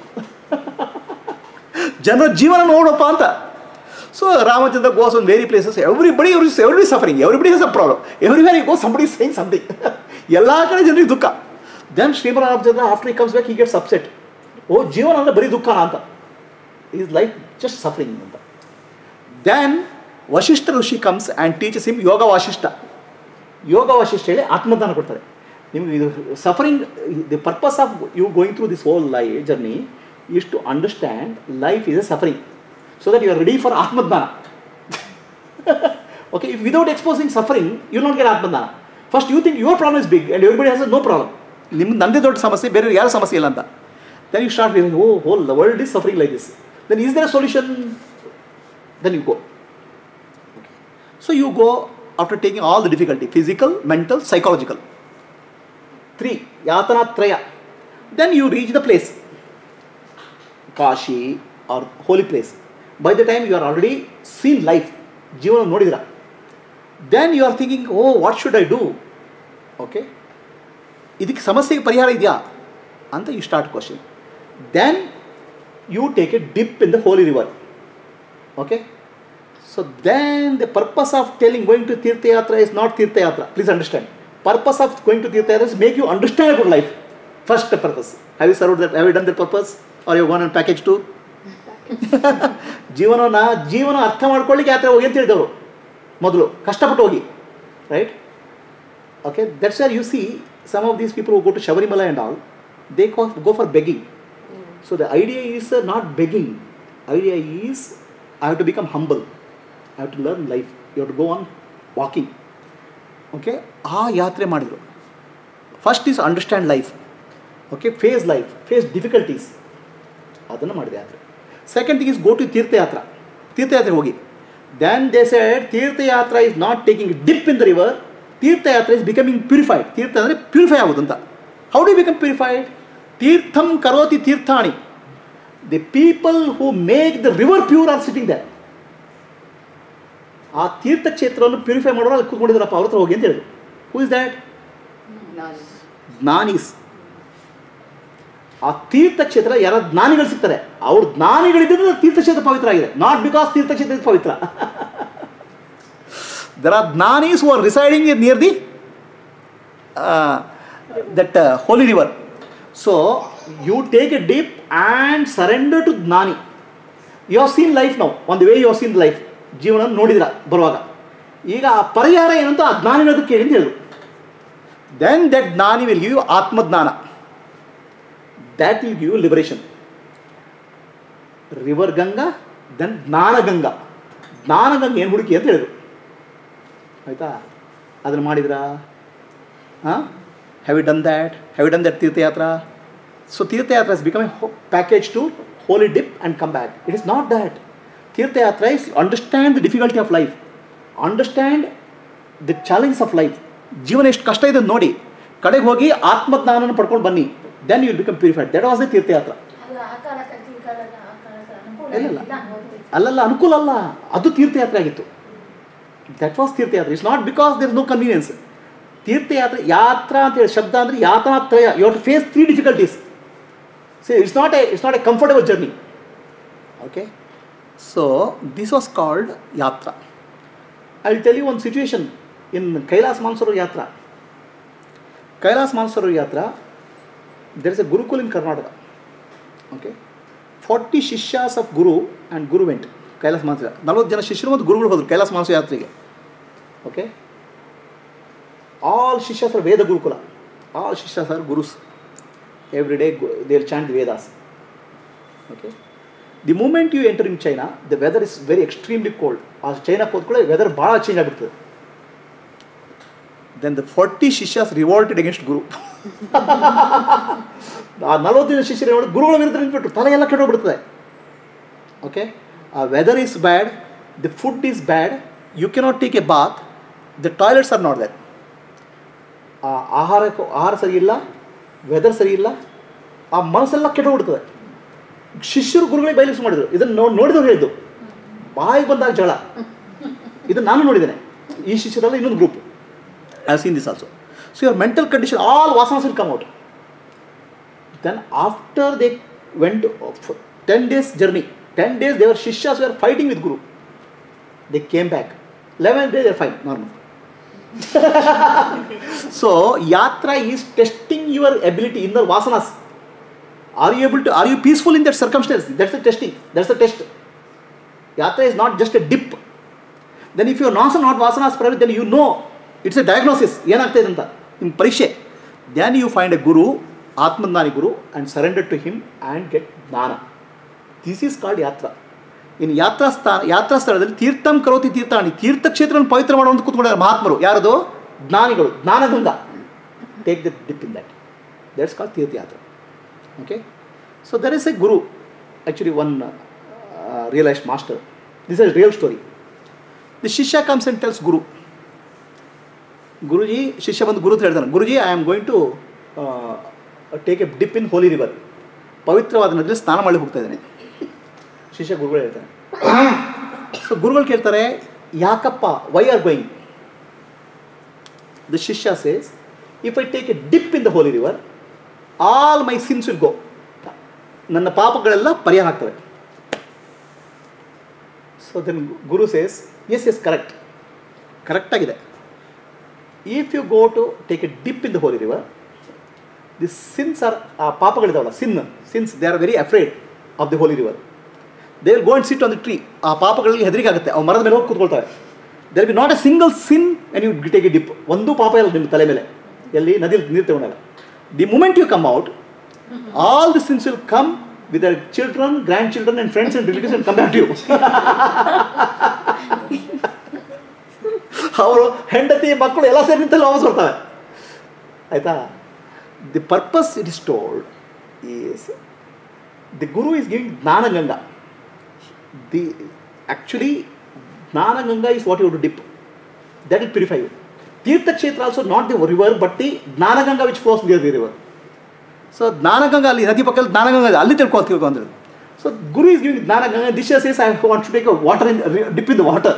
S1: ಜನರ ಜೀವನ ನೋಡಪ್ಪ ಅಂತ so Ramachandra goes on various places everybody every suffering everybody has a problem everywhere go somebody saying something ಎಲ್ಲ ಕಡೆ ಜನರಿಗೆ ದುಃಖ then Shriman Ramachandra after he comes back he get upset oh ಜೀವನ ಅಂದರೆ ಬರೀ ದುಃಖ ಅಂತ ಈಸ್ ಲೈಫ್ ಜಸ್ಟ್ ಸಫರಿಂಗ್ ಅಂತ then Vasishtha rishi comes and teaches him Yoga Vasishtha Yoga Vasishtha ಹೇಳಿ ಆತ್ಮದಾನ ಕೊಡ್ತಾರೆ ನಿಮ್ಗೆ ಇದು suffering the purpose of you going through this whole life journey is to understand life is a suffering so that you are ready for ಆತ್ಮದಾನ okay if without exposing suffering you not get ಆತ್ಮದಾನ first you think your problem is big and everybody has no problem ನಿಮ್ಗೆ ನಂದೇ ದೊಡ್ಡ ಸಮಸ್ಯೆ ಬೇರೆ ಯಾರು ಸಮಸ್ಯೆ ಇಲ್ಲ ಅಂತ then you start oh whole the world is suffering like this then is there solution then you go So you go after taking all the difficulty physical, mental, psychological. Three, Yatana Traya. Then you reach the place, Kashi or holy place. By the time you are already seen life, ಜೀವನ ನೋಡಿದ್ರ then you are thinking oh what should I do okay ಇದಕ್ಕೆ ಸಮಸ್ಯೆಗೆ ಪರಿಹಾರ ಇದೆಯಾ ಅಂತ you start question then you take a dip in the holy river okay So then the purpose of telling going to Tirtha Yatra is not Tirtha Yatra. Please understand. Purpose of going to Tirtha Yatra is make you understand about life. First the purpose. Have you served that? Have you done that purpose? Or you gone on package tour? ಜೀವನನ ಜೀವನ ಅರ್ಥ ಮಾಡ್ಕೊಳ್ಳಿಕ್ಕೆ ಯಾತ್ರೆ ಹೋಗಿ ಅಂತ ಹೇಳಿದವರು ಮೊದಲು ಕಷ್ಟಪಟ್ಟು ಹೋಗಿ right okay that's are you see some of these people go to Sabarimala and all they go for begging so the idea is not begging idea is I have to become humble I have to learn life you have to go on walking okay ಆ ಯಾತ್ರೆ ಮಾಡಿದರು first is understand life okay face life face difficulties ಅದನ್ನು ಮಾಡಿದೆ ಯಾತ್ರೆ second thing is go to tirthayatra ತೀರ್ಥಯಾತ್ರೆ ಹೋಗಿ then they said tirthayatra is not taking dip in the river tirthayatra is becoming purified ತೀರ್ಥ ಅಂದರೆ ಪ್ಯೂರಿಫೈ ಆಗೋದು ಅಂತ ಹೌ ಡು ಬಿಕಮ್ ಪ್ಯೂರಿಫೈಡ್ ತೀರ್ಥಂ ಕರೋತಿ ತೀರ್ಥಾಣಿ the people who make the river pure are sitting that ಆ ತೀರ್ಥಕ್ಷೇತ್ರವನ್ನು ಪ್ಯೂರಿಫೈ ಮಾಡೋರು ಅಲ್ಲಿ ಕೂತ್ಕೊಂಡಿದ್ದಾರಪ್ಪ ಅವ್ರ ಹತ್ರ ಹೋಗಿ ಅಂತ ಹೇಳಿದ್ರು ಹೂ ಇಸ್ ದ್ಯಾಟ್ ಜ್ಞಾನೀಸ್ ಆ ತೀರ್ಥಕ್ಷೇತ್ರ ಯಾರ ಜ್ಞಾನಿಗಳು ಸಿಗ್ತಾರೆ ಅವ್ರ ಜ್ಞಾನಿಗಳಿದ್ದರೆ ತೀರ್ಥಕ್ಷೇತ್ರ ಪವಿತ್ರ ಆಗಿದೆ ನಾಟ್ ಬಿಕಾಸ್ ತೀರ್ಥಕ್ಷೇತ್ರ is ಪವಿತ್ರ ದರ್ ಆರ್ ಜ್ಞಾನೀಸ್ who are residing near the that holy river so you take a dip and surrender to jnani you have seen life ನಾವು on the way you have seen life ಜೀವನ ನೋಡಿದ್ರ ಬರುವಾಗ ಈಗ ಆ ಪರಿಹಾರ ಏನಂತ ಆ ಜ್ಞಾನಿನದು ಕೇಳಿ ಅಂತ ಹೇಳಿದ್ರು then that jnani will give you ಆತ್ಮಜ್ಞಾನ that will give you liberation river Ganga then ಜ್ಞಾನಗಂಗಾ ಜ್ಞಾನಗಂಗಾ ಏನು ಹುಡುಕಿ ಅಂತ ಹೇಳಿದ್ರು ಆಯಿತಾ ಅದನ್ನು ಮಾಡಿದ್ರಾ ಹಾಂ have you done that have you done that tirthayatra so tirthayatra is become a package to holy dip and come back it is not that tirthayatra is understand the difficulty of life understand the challenges of life ಜೀವನ ಎಷ್ಟು ಕಷ್ಟ ಇದೆ ನೋಡಿ ಕಡೆಗೆ ಹೋಗಿ ಆತ್ಮಜ್ಞಾನನ ಪಡ್ಕೊಂಡು ಬನ್ನಿ then you will become purified that was the tirthayatra
S5: ಅದು ಆ ಕಾಲಕ್ಕೆ ಈ ಕಾಲಕ್ಕೆ ಆ ಕಾಲಕ್ಕೆ ಅನುಕೂಲ
S1: ಇಲ್ಲ,
S5: ಇಲ್ಲ
S1: ಇಲ್ಲ.
S5: ಹೋಗ್ಬೇಕು.
S1: ಅಲ್ಲಲ್ಲ ಅನುಕೂಲ ಅಲ್ಲ ಅದು ತೀರ್ಥಯಾತ್ರೆ ಆಗಿತ್ತು that was tirthayatra it's not because there is no convenience ತೀರ್ಥಯಾತ್ರೆ ಯಾತ್ರ ಅಂತ ಹೇಳಿ ಶಬ್ದ ಅಂದರೆ ಯಾತನಾತ್ರಯ you have to face three difficulties see it's not a it's not a comfortable journey okay so this was called yatra I will tell you ಒಂದು situation in Kailas Mansarovar yatra Kailas Mansarovar yatra there is a gurukul in Karnataka okay forty ಶಿಷ್ಯಾಸ್ of guru and guru went Kailasa ಮಾನಸ ನಲವತ್ತು ಜನ ಶಿಷ್ಯರು ಮತ್ತು ಗುರುಗಳು ಹೋದರು ಕೈಲಾಸ ಮಾನಸ ಯಾತ್ರೆಗೆ ಓಕೆ ಆಲ್ ಶಿಷ್ಯಾಸ್ ಆರ್ ವೇದ ಗುರುಕುಲ ಆಲ್ ಶಿಷ್ಯಾಸ್ are gurus every day they'll chant the Vedas okay the moment you enter in China the weather is very extremely cold ಆ ಚೈನಾಕ್ಕೆ ಹೋದ್ಕೊಳ್ಳೆ ವೆದರ್ ಭಾಳ ಚೇಂಜ್ ಆಗಿಬಿಡ್ತದೆ ದೆನ್ ದ ಫಾರ್ಟಿ ಶಿಷ್ಯಾಸ್ ರಿವಾಲ್ಟೆಡ್ ಅಗೇನ್ಸ್ಟ್ ಗುರು ಆ ನಲವತ್ತು ಜನ ಶಿಷ್ಯರು ನೋಡಿ ಗುರುಗಳ ವಿರುದ್ಧ ನಿಂತ್ಬಿಟ್ರು ತಲೆ ಎಲ್ಲ ಕೆಟ್ಟೋಗ್ಬಿಡ್ತದೆ ಓಕೆ ಆ weather is bad the food is bad you cannot take a bath the toilets are not that ಆ ಆಹಾರ ಆಹಾರ ಸರಿ ಇಲ್ಲ ವೆದರ್ ಸರಿ ಇಲ್ಲ ಆ ಮನಸ್ಸೆಲ್ಲ ಕೆಟ್ಟೋಗ್ಬಿಡ್ತದೆ ಶಿಷ್ಯರು ಗುರುಗಳಿಗೆ ಬಯಲಿಸ್ ಮಾಡಿದ್ರು ಇದನ್ನು ನೋಡಿ ನೋಡಿದವ್ರು ಹೇಳಿದ್ದು ಬಾಯಿ ಬಂದಾಗ ಜಗಳ ಇದನ್ನು ನಾನು ನೋಡಿದ್ದೇನೆ ಈ ಶಿಷ್ಯರೆಲ್ಲ ಇನ್ನೊಂದು group I seen this also so your mental condition all ವಾಸನಾಸ್ will come out then after they went for 10 days journey 10 days they were shishas were fighting with guru they came back 11th day they're fine normal so yatra is testing your ability inner vasanas are you able to are you peaceful in that circumstance that's the testing that's the test yatra is not just a dip then if you're not not vasanas private then you know it's a diagnosis ಏನಾಗ್ತಾ ಇದೆ ಅಂತ ನಿಮ್ಮ ಪರೀಕ್ಷೆ then you find a guru ಆತ್ಮಜ್ಞಾನಿ guru and surrender to him and get jnana this is called yatra ಇನ್ನು ಯಾತ್ರಾ ಸ್ಥಾನ ಯಾತ್ರಾ ಸ್ಥಳದಲ್ಲಿ ತೀರ್ಥಂ ಕರೋತಿ ತೀರ್ಥಾಣಿ ತೀರ್ಥಕ್ಷೇತ್ರವನ್ನು ಪವಿತ್ರ ಮಾಡುವಂತ ಕೂತ್ಕೊಂಡಿದ್ದಾರೆ ಮಹಾತ್ಮರು ಯಾರದು ಜ್ಞಾನಿಗಳು ಜ್ಞಾನಗಂಗಾ take the dip in that that's called tirthayatra okay so there is a guru actually one realized master this is real story the shishya comes and tells guru guruji ಶಿಷ್ಯ ಬಂದು ಗುರು ಅಂತ ಹೇಳ್ತಾನೆ guruji I am going to take a dip in holy river ಪವಿತ್ರವಾದ ನದಿಯಲ್ಲಿ ಸ್ನಾನ ಮಾಡಿ ಹೋಗ್ತಾ ಇದ್ದಾನೆ ಶಿಷ್ಯ ಗುರುಗಳು ಹೇಳ್ತಾನೆ ಸೊ ಗುರುಗಳು ಕೇಳ್ತಾರೆ ಯಾಕಪ್ಪ ವೈ ಆರ್ ಗೋಯಿಂಗ್ ದ ಶಿಷ್ಯ says if I take a dip in the holy river all my sins will go ನನ್ನ ಪಾಪಗಳೆಲ್ಲ ಪರಿಹಾರ ಆಗ್ತವೆ so then guru says yes yes correct ಕರೆಕ್ಟಾಗಿದೆ if you go to take a dip in the holy river the sins are ಆ ಪಾಪಗಳಿದಾವಲ್ಲ sin sins they are very afraid of the holy river they will go and sit on the tree ಆ ಪಾಪಗಳಿಗೆ ಹೆದರಿಕೆ ಆಗುತ್ತೆ ಅವು ಮರದ ಮೇಲೆ ಹೋಗಿ ಕೂತ್ಕೊಳ್ತವೆ there be not a single sin and you take a dip ಒಂದು ಪಾಪ ಇಲ್ಲ ನಿಮ್ಮ ತಲೆ ಮೇಲೆ ಎಲ್ಲಿ ನದಿಯಲ್ಲಿ ನೀರು ತಗೊಂಡಾಗ the moment you come out all the sins will come with their children grandchildren and friends and relatives and come back to you ಅವರು ಹೆಂಡತಿ ಮಕ್ಕಳು ಎಲ್ಲ ಸೇರಿ ನಿಂತಲ್ಲಿ ವಾಪಸ್ ಬರ್ತಾರೆ ಆಯಿತಾ the purpose it is told is the guru is giving Jnanaganga the actually Jnanaganga is what you to dip that'll purify you ತೀರ್ಥಕ್ಷೇತ್ರ also not the river but the Jnanaganga which flows near the river so Jnanaganga ಅಲ್ಲಿ ನದಿ ಪಕ್ಕದಲ್ಲಿ ಜ್ಞಾನಗಂಗಾ ಇದೆ ಅಲ್ಲಿ ತಿಳ್ಕೊ ತಿಳ್ಕೊಂಡ್ರೆ so guru is giving Jnanaganga this is I want to take a water in dip in the water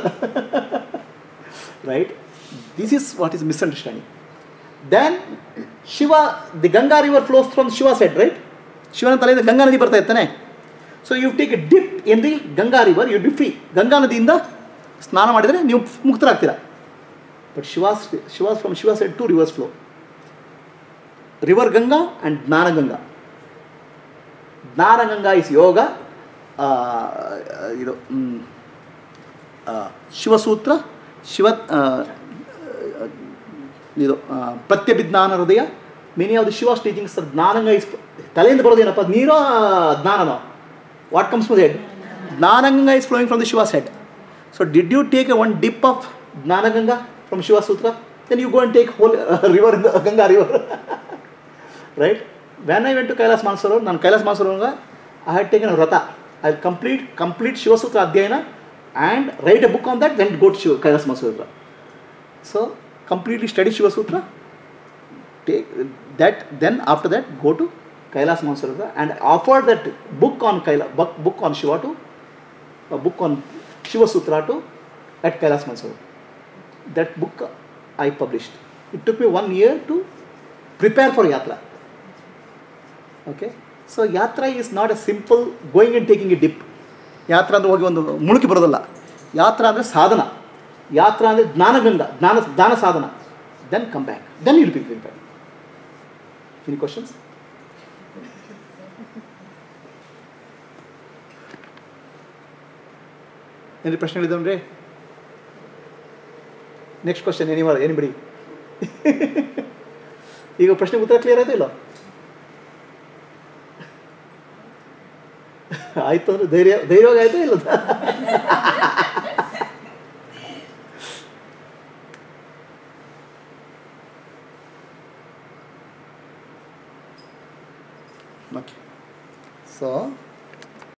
S1: right this is what is misunderstanding then Shiva the Ganga river flows from Shiva side right ಶಿವನ ತಲೆಯಿಂದ ಗಂಗಾ ನದಿ ಬರ್ತಾ ಇರ್ತಾನೆ so you take a dip in the Ganga river you be free Ganga ನದಿಯಿಂದ ಸ್ನಾನ ಮಾಡಿದರೆ ನೀವು ಮುಕ್ತರಾಗ್ತೀರಾ but Shiva's Shiva's from Shiva side to rivers flow river Ganga and Jnanaganga Jnanaganga is yoga ah, ಇದು ಮ್, ಆ, ಶಿವಸೂತ್ರ ಶಿವ ಆ, ಇದು ಆ, ಪ್ರತ್ಯಭಿಜ್ಞಾನ ಹೃದಯ many of the Shiva teachings Jnanaganga is ತಲೆಯಿಂದ ಬರೋದೇನಪ್ಪ ನೀರೋ ಜ್ಞಾನನೋ what comes from head Jnanaganga is flowing from the Shiva's head so did you take a one dip of Jnanaganga from Shiva Sutra, then you go and take whole uh, river in the Ganga river. right? When I went to Kailas Mansarovar, ನಾನು Kailas Mansarovar I had taken ವ್ರತ I complete complete Shivasutra ಅಧ್ಯಯನ and write a book on that then go to Shiva Kailas Mansarovar so completely study Shivasutra take that then after that go to Kailas Mansarovar and offer that book on Kaila book, book on Shiva to a book on Shiva Sutra to at Kailas Mansarovar. That book I published. It took me one year to prepare for yatra. Okay, so yatra is not a simple going and taking a dip. ಯಾತ್ರಾ ಅಂದರೆ ಹೋಗಿ ಒಂದು ಮುಳುಕಿ ಬರೋದಲ್ಲ ಯಾತ್ರಾ ಅಂದರೆ ಸಾಧನ ಯಾತ್ರಾ ಅಂದರೆ ಜ್ಞಾನಗಂಗ ಜ್ಞಾನ ಜ್ಞಾನ ಸಾಧನ then come back then I'll be back any questions ಏನ್ರಿ ಪ್ರಶ್ನೆಗಳಿದ್ದಾವೆ ನೆಕ್ಸ್ಟ್ ಕ್ವಶನ್ ಎನಿ ಏನು ಬಿಡಿ ಈಗ ಪ್ರಶ್ನೆ ಉತ್ತರ ಕ್ಲಿಯರ್ ಆಯ್ತು ಇಲ್ಲ ಆಯ್ತು ಅಂದ್ರೆ ಧೈರ್ಯ ಧೈರ್ಯವಾಗಿ ಆಯ್ತು ಇಲ್ಲ ಓಕೆ ಸೊ